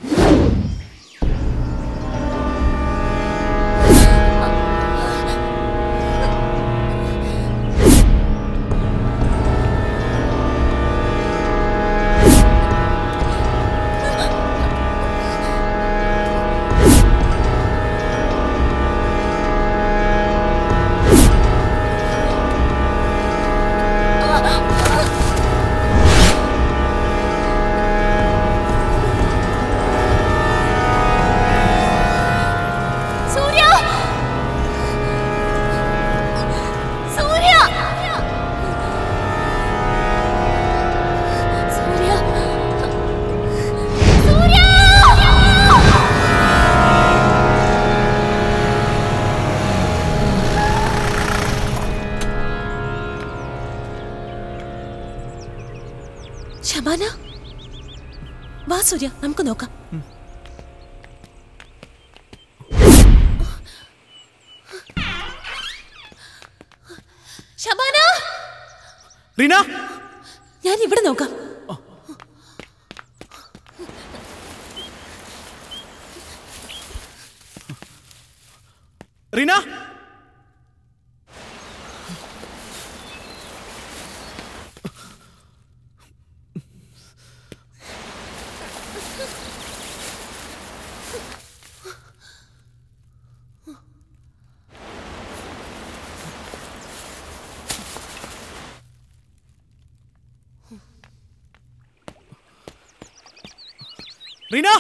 സൂര്യ സൂര്യ സൂര്യ സൂര്യ ശബാന വാ സൂര്യ നമുക്ക് നോക്കാം ശബാന റീന ഞാൻ ഇവിടെ നോക്കാം റീന റീന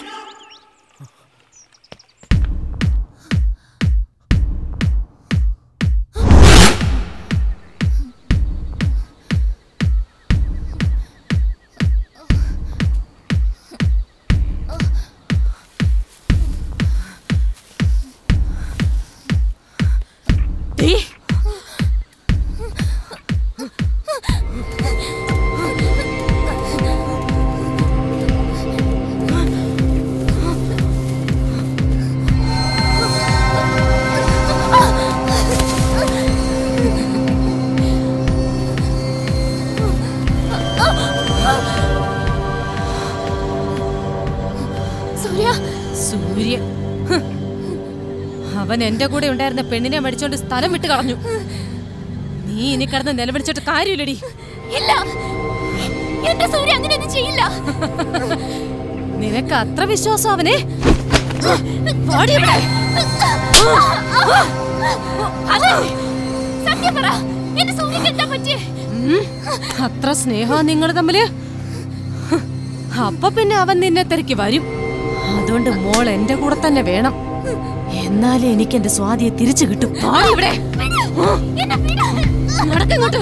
ദേ, സൂര്യ സൂര്യ ഹ്. അവൻ എന്റെ കൂടെ ഉണ്ടായിരുന്ന പെണ്ണിനെ മടിച്ചോണ്ട് സ്ഥലം വിട്ട് കളഞ്ഞു നീ ഇനി കിടന്ന് നിലവിളിച്ചിട്ട് കാര്യമില്ലടി ഇല്ല എന്റെ സൂര്യ അങ്ങനെയൊന്നും ചെയ്യില്ല നിനക്ക് അത്ര വിശ്വാസം അവനെ വാടി ഇവിടെ. അതെ സത്യം പറ എന്റെ സൂര്യക്ക് എന്താ പറ്റിയേ ഉം. അത്ര സ്നേഹ നിങ്ങൾ തമ്മില് ഹ്. അപ്പൊ പിന്നെ അവൻ നിന്നെ തിരക്കി വരും അതുകൊണ്ട് മോൾ എന്റെ കൂടെ തന്നെ വേണം എന്നാലേ എനിക്ക് എന്റെ സ്വാതിയെ തിരിച്ചു കിട്ടും വാടി ഇവിടെ എന്നെ വിട്. നടക്കങ്ങോട്ട്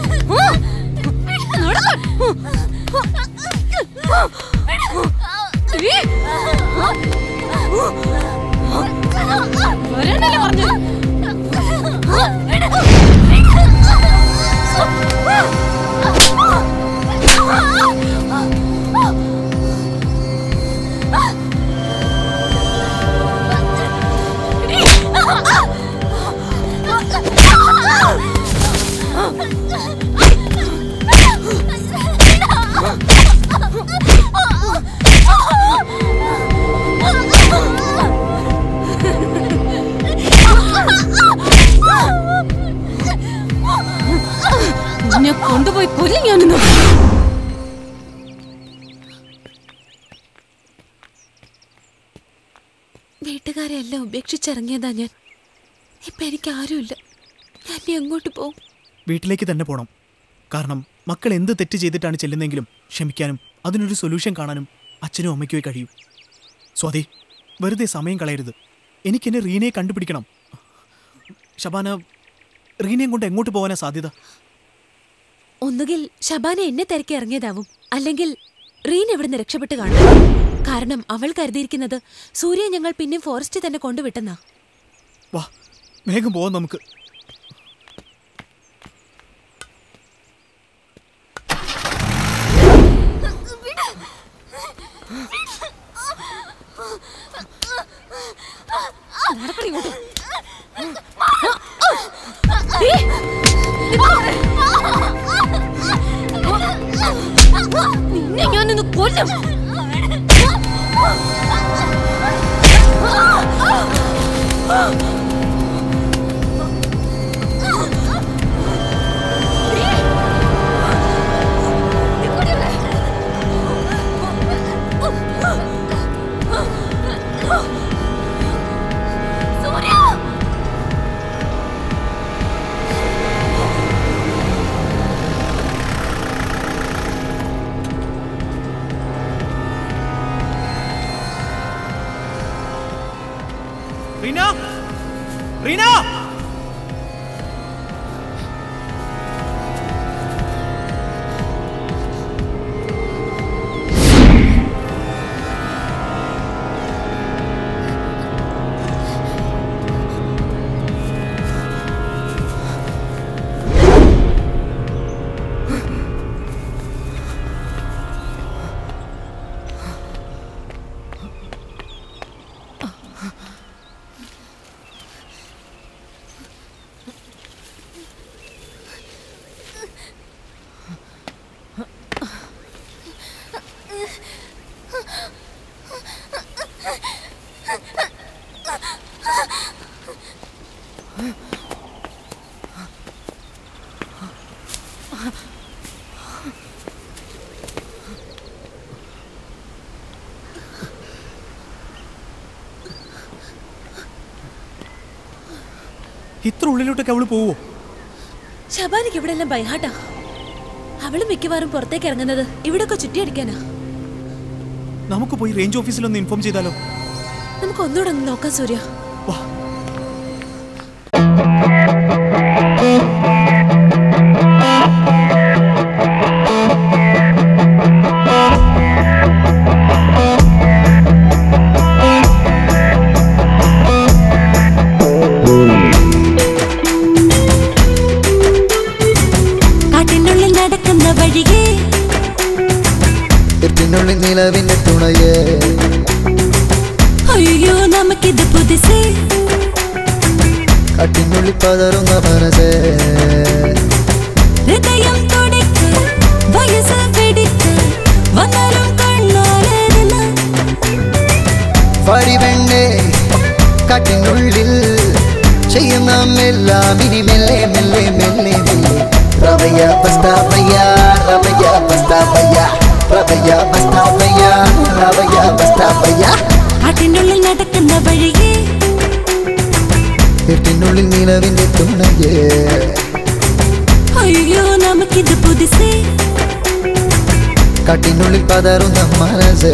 വരണ്ടല്ലേ പറഞ്ഞു നിന്നെ കൊണ്ടുപോയി കൊല്ലും ഞാനിന്ന് വീട്ടുകാരെ എല്ലാം ഉപേക്ഷിച്ചിറങ്ങിയതാ ഞാൻ ഇപ്പൊ എനിക്ക് ആരുമില്ല ഞാൻ ഇനി എങ്ങോട്ട് പോവും വീട്ടിലേക്ക് തന്നെ പോണം കാരണം മക്കൾ എന്ത് തെറ്റ് ചെയ്തിട്ടാണ് ചെല്ലുന്നതെങ്കിലും ക്ഷമിക്കാനും അതിനൊരു സൊല്യൂഷൻ കാണാനും അച്ഛനും അമ്മയ്ക്കുമേ കഴിയൂ സ്വാതി വെറുതെ സമയം കളയരുത് എനിക്കെന്നെ റീനയെ കണ്ടുപിടിക്കണം ഷബാന റീനയും കൊണ്ട് എങ്ങോട്ട് പോകാനാ സാധ്യത ഒന്നുകിൽ ഷബാന എന്നെ തിരക്കി ഇറങ്ങിയതാവും അല്ലെങ്കിൽ റീൻ എവിടുന്ന് രക്ഷപ്പെട്ട് കാണും കാരണം അവൾ കരുതിയിരിക്കുന്നത് സൂര്യ ഞങ്ങൾ പിന്നെയും ഫോറസ്റ്റ് തന്നെ കൊണ്ടുവിട്ടെന്നാ വാ വേഗം പോവാം നമുക്ക് നിന്നെ ഞാനൊന്ന് കൊല്ലും റീന റീന ഇത്ര ഉള്ളിലോട്ടൊക്കെ അവള് പോവോ ശബാനിക്ക് ഇവിടെ എല്ലാം ബൈഹാട്ടാ അവള് മിക്കവാറും പുറത്തേക്ക് ഇറങ്ങുന്നത് ഇവിടൊക്കെ ചുറ്റിയടിക്കാനാ നമുക്ക് പോയി റേഞ്ച് ഓഫീസിലൊന്ന് ഇൻഫോം ചെയ്താലോ നമുക്ക് ഒന്നുകൂടെ ഒന്ന് നോക്കാം സൂര്യ വാ കാട്ടിനുള്ളിൽ നടക്കുന്ന വഴിയേ ഇരുട്ടിനുള്ളിൽ നിലവിന്റെ തുണയേ അയ്യോ നമുക്കിത് പുതിസേ കാട്ടിനുള്ളിൽ പതറുന്ന മനസ്സേ ഹൃദയം തുടിക്ക് വയസ്സ് പിടിക്ക് വന്നാലും കണ്ണാലതില്ല പടിവെണ്ണേ കാട്ടിനുള്ളിൽ ചെയ്യുന്ന എല്ലാം ഇനി മെല്ലെ മെല്ലെ മെല്ലെ മെല്ലെ റവയ ബസ്താവയ്യ റവയ ബസ്താവയ്യ റവയ ബസ്താവയ്യ റവയ ബസ്താവയ്യ കാട്ടിനുള്ളിൽ നടക്കുന്ന വഴിയേ ഇരുട്ടിനുള്ളിൽ നിലവിന്റെ തുണയേ അയ്യോ നമുക്കിത് പുതിസേ കാട്ടിനുള്ളിൽ പതറുന്ന മനസ്സ്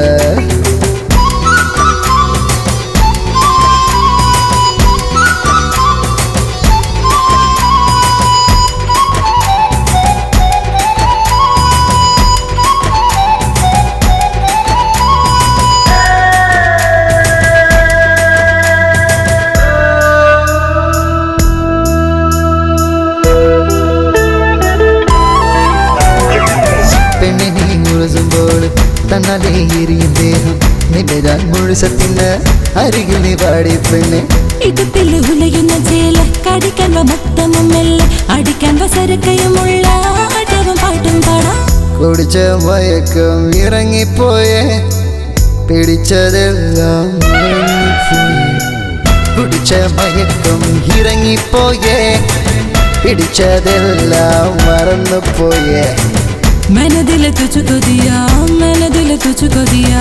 പെണ്ണെ നീ മുഴുസുമ്പോൾ തന്നാലെ എരിയും ദേഹം നിന്റെ ഞാൻ മുഴുസത്തിന് അരികിൽ നീ പാടി പെണ്ണെ ഇതുത്തിൽ ഉലയുന്ന ജേല കടിക്കാൻ മൊത്തമും മെല്ലെ അടിക്കാൻ വസരക്കയുമുള്ള ആട്ടവും പാട്ടും പാടാം കുടിച്ച മയക്കം ഇറങ്ങിപ്പോയേ പിടിച്ചതെല്ലാം മറന്നുപോയി. കുടിച്ച മയക്കം ഇറങ്ങിപ്പോയേ പിടിച്ചതെല്ലാം മറന്നുപോയേ മനതിലെ തുച്ചു കൊതിയാ മനതിലെ തുച്ചു കൊതിയാ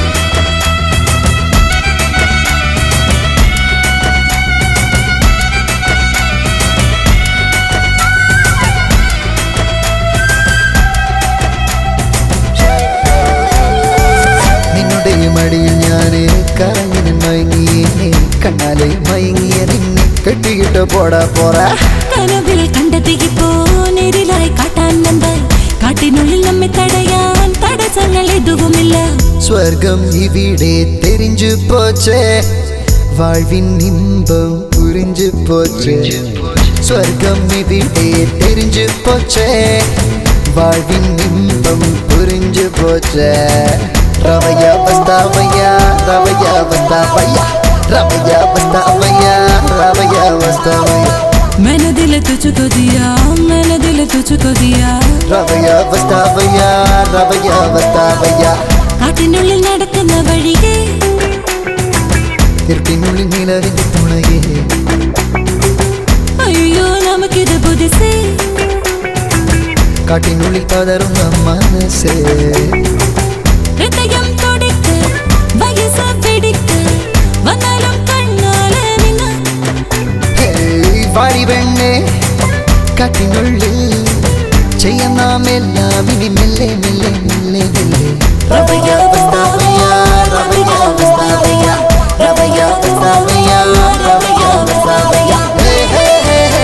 നിന്നുടെ മടിയിൽ ഞാന് കറങ്ങിന് മയങ്ങിയേ കണ്ണാലെ മയങ്ങിയ നിന്നെ കെട്ടിയിട്ട് പോടാ പോറാ കനവിൽ കണ്ടതിപ്പോ നേരിലായി കാട്ടാൻ വന്നായി കാട്ടിനുള്ളിൽ നമ്മെ തടയാൻ തടസ്സങ്ങൾ எதுவுமில்ல സ്വർഗം ഇവിടെ തെരിഞ്ഞു പോച്ചേ വാഴ്വിൻ ഇമ്പം പുരിഞ്ഞു പോച്ചേ സ്വർഗം ഇവിടെ തെരിഞ്ഞു പോച്ചേ വാഴ്വിൻ ഇമ്പം പുരിഞ്ഞു പോച്ചേ റവയ വസ്താവയ റവയ വസ്താവയ റവയ വസ്താവയ റവയ വസ്താവയ मैंने दिल तुझको दिया मैंने दिल तुझको दिया റവയ വസ്താവയ റവയ വസ്താവയ കാട്ടിനുള്ളിൽ നടക്കുന്ന വഴിയേ ഇരുട്ടിനുള്ളിൽ നിലവിന്റെ തുണയേ അയ്യോ നമുക്കിത് പുതുസേ കാട്ടിനുള്ളിൽ പതറുന്ന മനസ്സേ ഹൃദയം തുടിക്ക വയസ്സ് പിടിക്ക വന്നാലും കണ്ണാലെ നിന്ന ഹേയ് വാടി പെണ്ണേ കാട്ടിനുള്ളിൽ ചെയ്യാം നാം എല്ലാം ഇനി മെല്ലെ മെല്ലെ മെല്ലെ മെല്ലെ റവയ വസ്താവയ റവയ വസ്താവയ റവയ വസ്താവയ റവയ വസ്താവയ ഹേ ഹേ ഹേ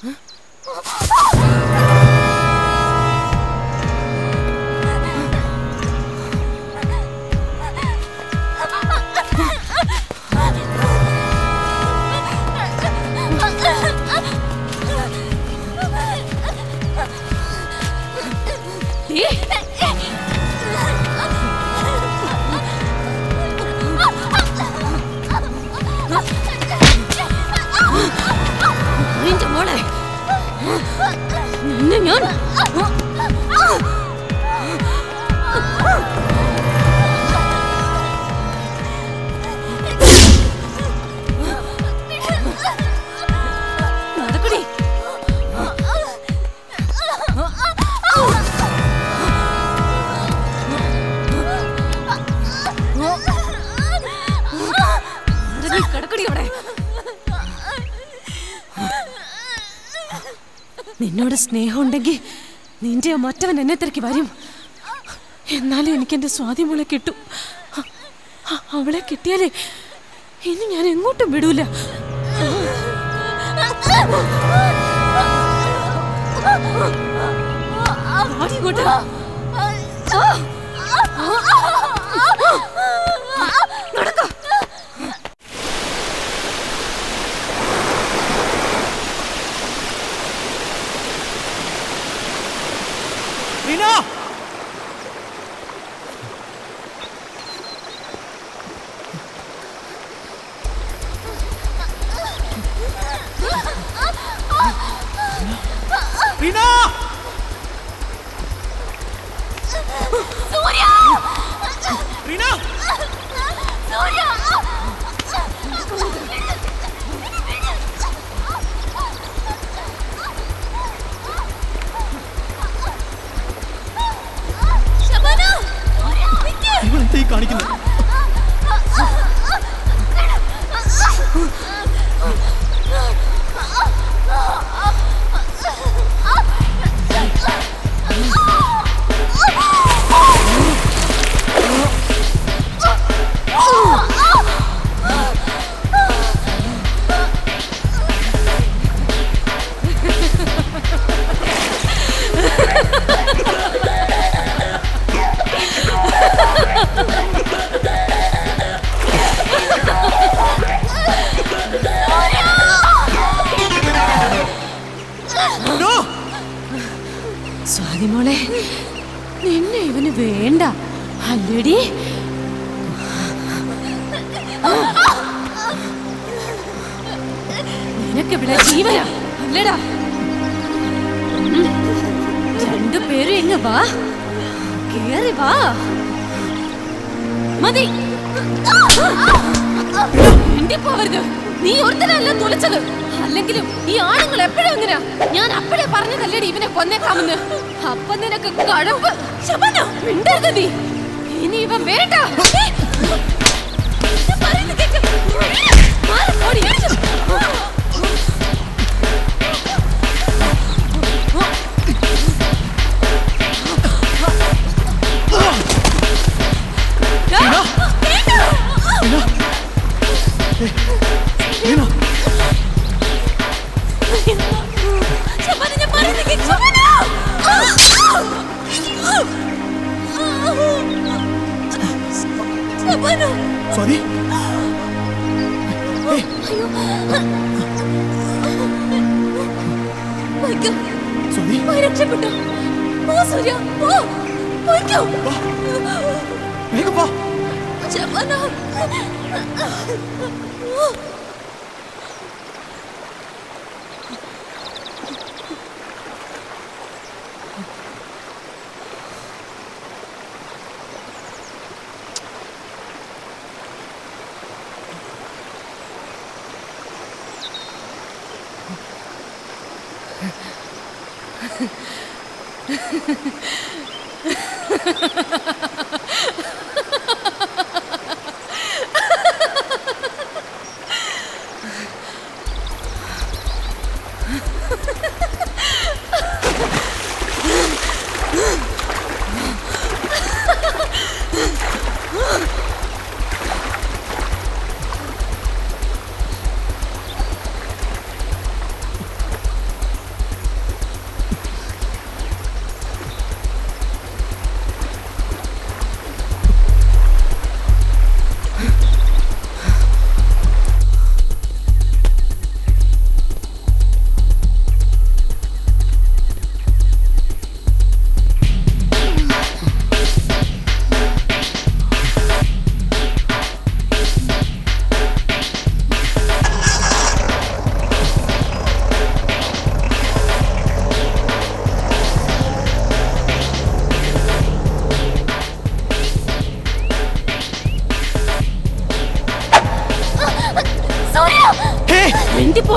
നിന്റെ മോളെ നിന്നെ ഞാൻ നടക്കടി നടക്കി കിടക്കടി അവിടെ നിന്നോട് സ്നേഹമുണ്ടെങ്കിൽ നിന്റെ ആ മറ്റവൻ എന്നെ തിരക്കി വരും എന്നാലും എനിക്ക് എന്റെ സ്വാതി മോളെ കിട്ടും അ- അ- അവളെ കിട്ടിയാലേ ഇനി ഞാൻ എങ്ങോട്ടും വിടൂല വാടി ഇങ്ങോട്ട്. നടക്ക്. റീന റീന റീന ഇവളെന്താ ഈ കാണിക്കുന്നത് സ്വാതി മോളെ നിന്നെ ഇവന് വേണ്ട അല്ലേടി നിനക്കിവിടെ ജീവനാ അല്ലടാ ഉം. രണ്ടുപേരും ഇങ്ങ് വാ കേറി വാ മതി എന്റെ പോവരുത് നീ ഒരുത്തനല്ല തുലച്ചത് അല്ലെങ്കിലും ഈ ആണുങ്ങൾ എപ്പോഴും എങ്ങനെയാ ഞാൻ അപ്പോഴേ പറഞ്ഞതല്ലേടി ഇവനെ കൊന്നേക്കാമെന്ന് അപ്പൊ നിനക്ക് കഴമ്പ് ശബന മിണ്ടരുത് നീ ഇനി ഇവൻ വേണ്ട ഞാൻ പറയുന്നത് കേക്ക്. മാറ്, ഓടി. റീന ശബന, ഞാൻ പറയുന്നത് കേക്ക്. ശബന! ശബന! സ്വാതി വൈക്കം, സ്വാതി പോയി രക്ഷപ്പെട്ടു പോ സൂര്യ പോ പോയിക്കോ വേഗം വാ ശബന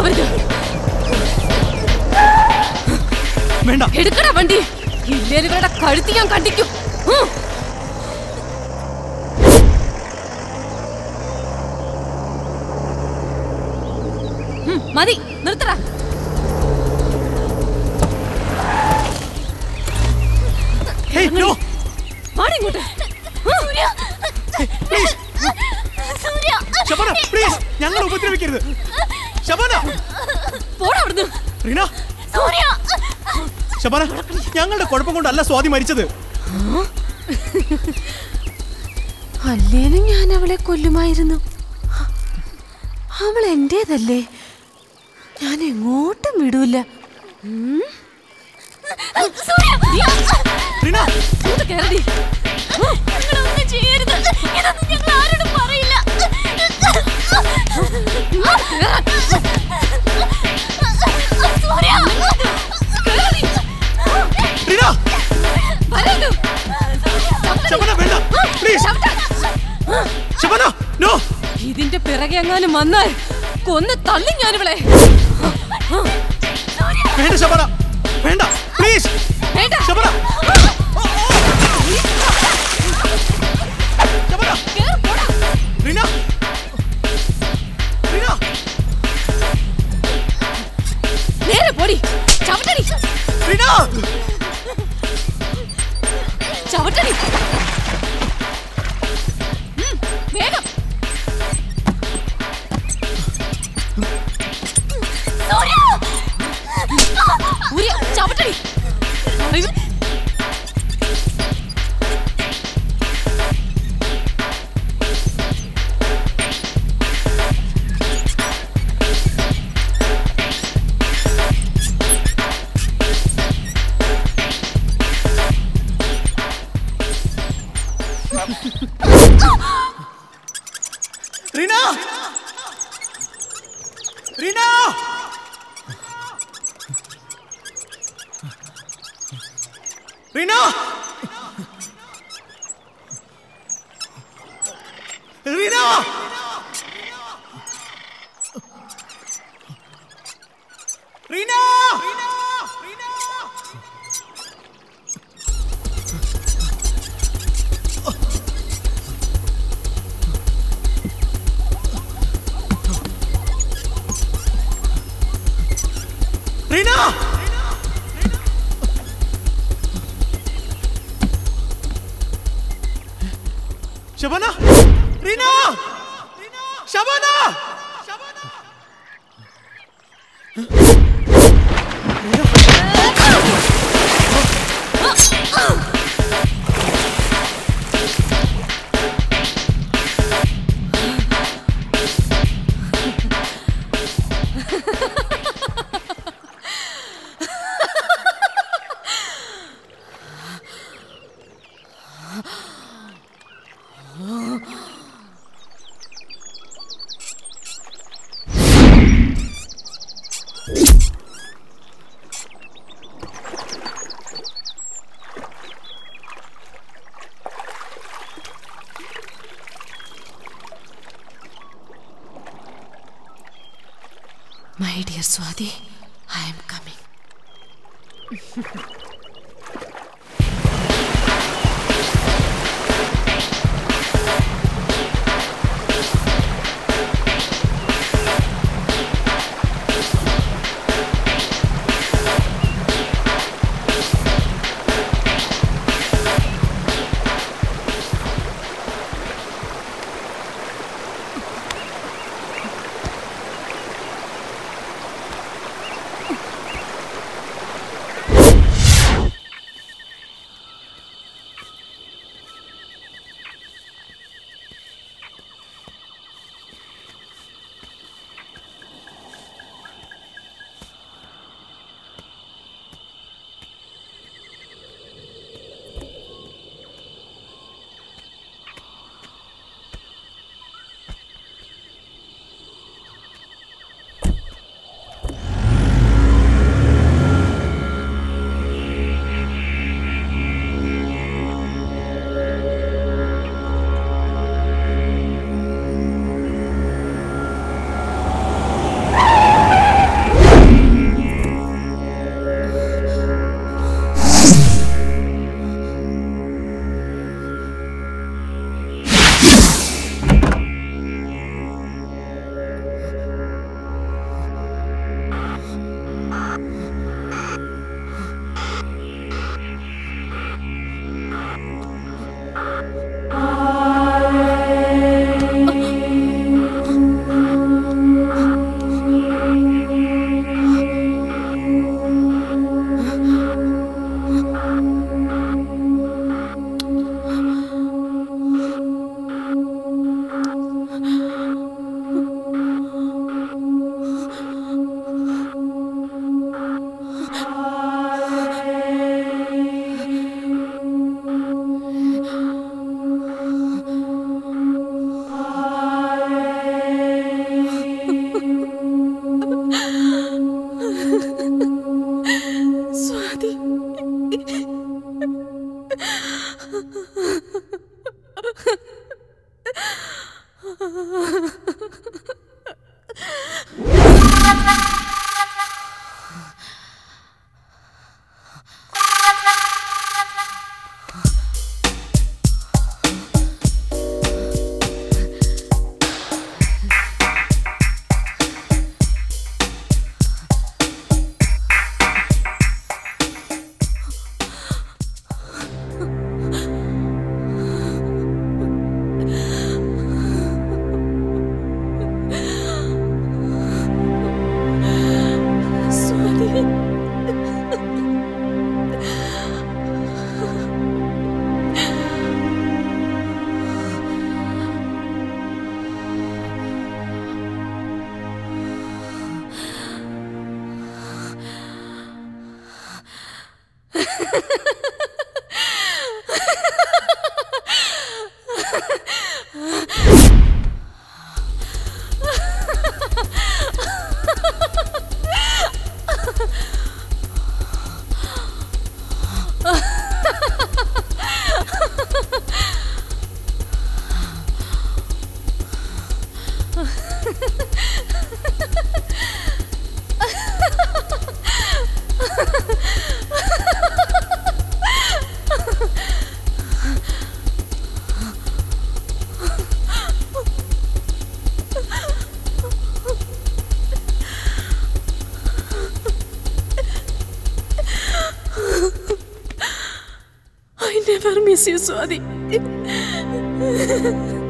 പോവരുത് വേണ്ട എടുക്കടാ വണ്ടി ഇല്ലേലും ഇവരുടെ കഴുത്തി ഞാൻ കണ്ടിക്കും ഉം. ഉം, മതി നിർത്തടാ ഹേയ് നോ വാടി ഇങ്ങോട്ട് പ്ലീസ് ശബാന പ്ലീസ് ഞങ്ങൾ ഉപദ്രവിക്കരുത് ശബാന പോടാ അവിടുന്ന് റീന ശബാന ഞങ്ങളുടെ കുഴപ്പം കൊണ്ടല്ല സ്വാതി മരിച്ചത് അല്ലേലും ഞാൻ അവളെ കൊല്ലുമായിരുന്നു അവൾ എന്റേതല്ലേ ഞാൻ എങ്ങോട്ടും വിടൂല ഉം. റീന ഇങ്ങോട്ട് കേറടി. ഉം. നിങ്ങളൊന്നും ചെയ്യരുത് ഇതൊന്നും ഞങ്ങൾ ആരോടും പറയില്ല ഇങ്ങോട്ട് കേറാൻ. സൂര്യ കേറടി. റീന വരരുത്. ശബാന വേണ്ട പ്ലീസ് ശബാന നോ ഇതിന്റെ പിറകെ എങ്ങാനും വന്നാൽ കൊന്ന് തള്ളി ഞാനിവളെ വേണ്ട ശബാന വേണ്ട പ്ലീസ് വേണ്ട ശബാന ശബാന കേറ് പോടാ. റീന റീന നേരെ പോടി ചവിട്ടടി റീന ചവിട്ടടി ഉം, വേഗം ഊരി, ചവിട്ടടി അയ്യോ. Reena Reena Reena Reena Reena Reena Shabana Reena Shabana my dear Swathi I am coming Reena I never miss you, Swati.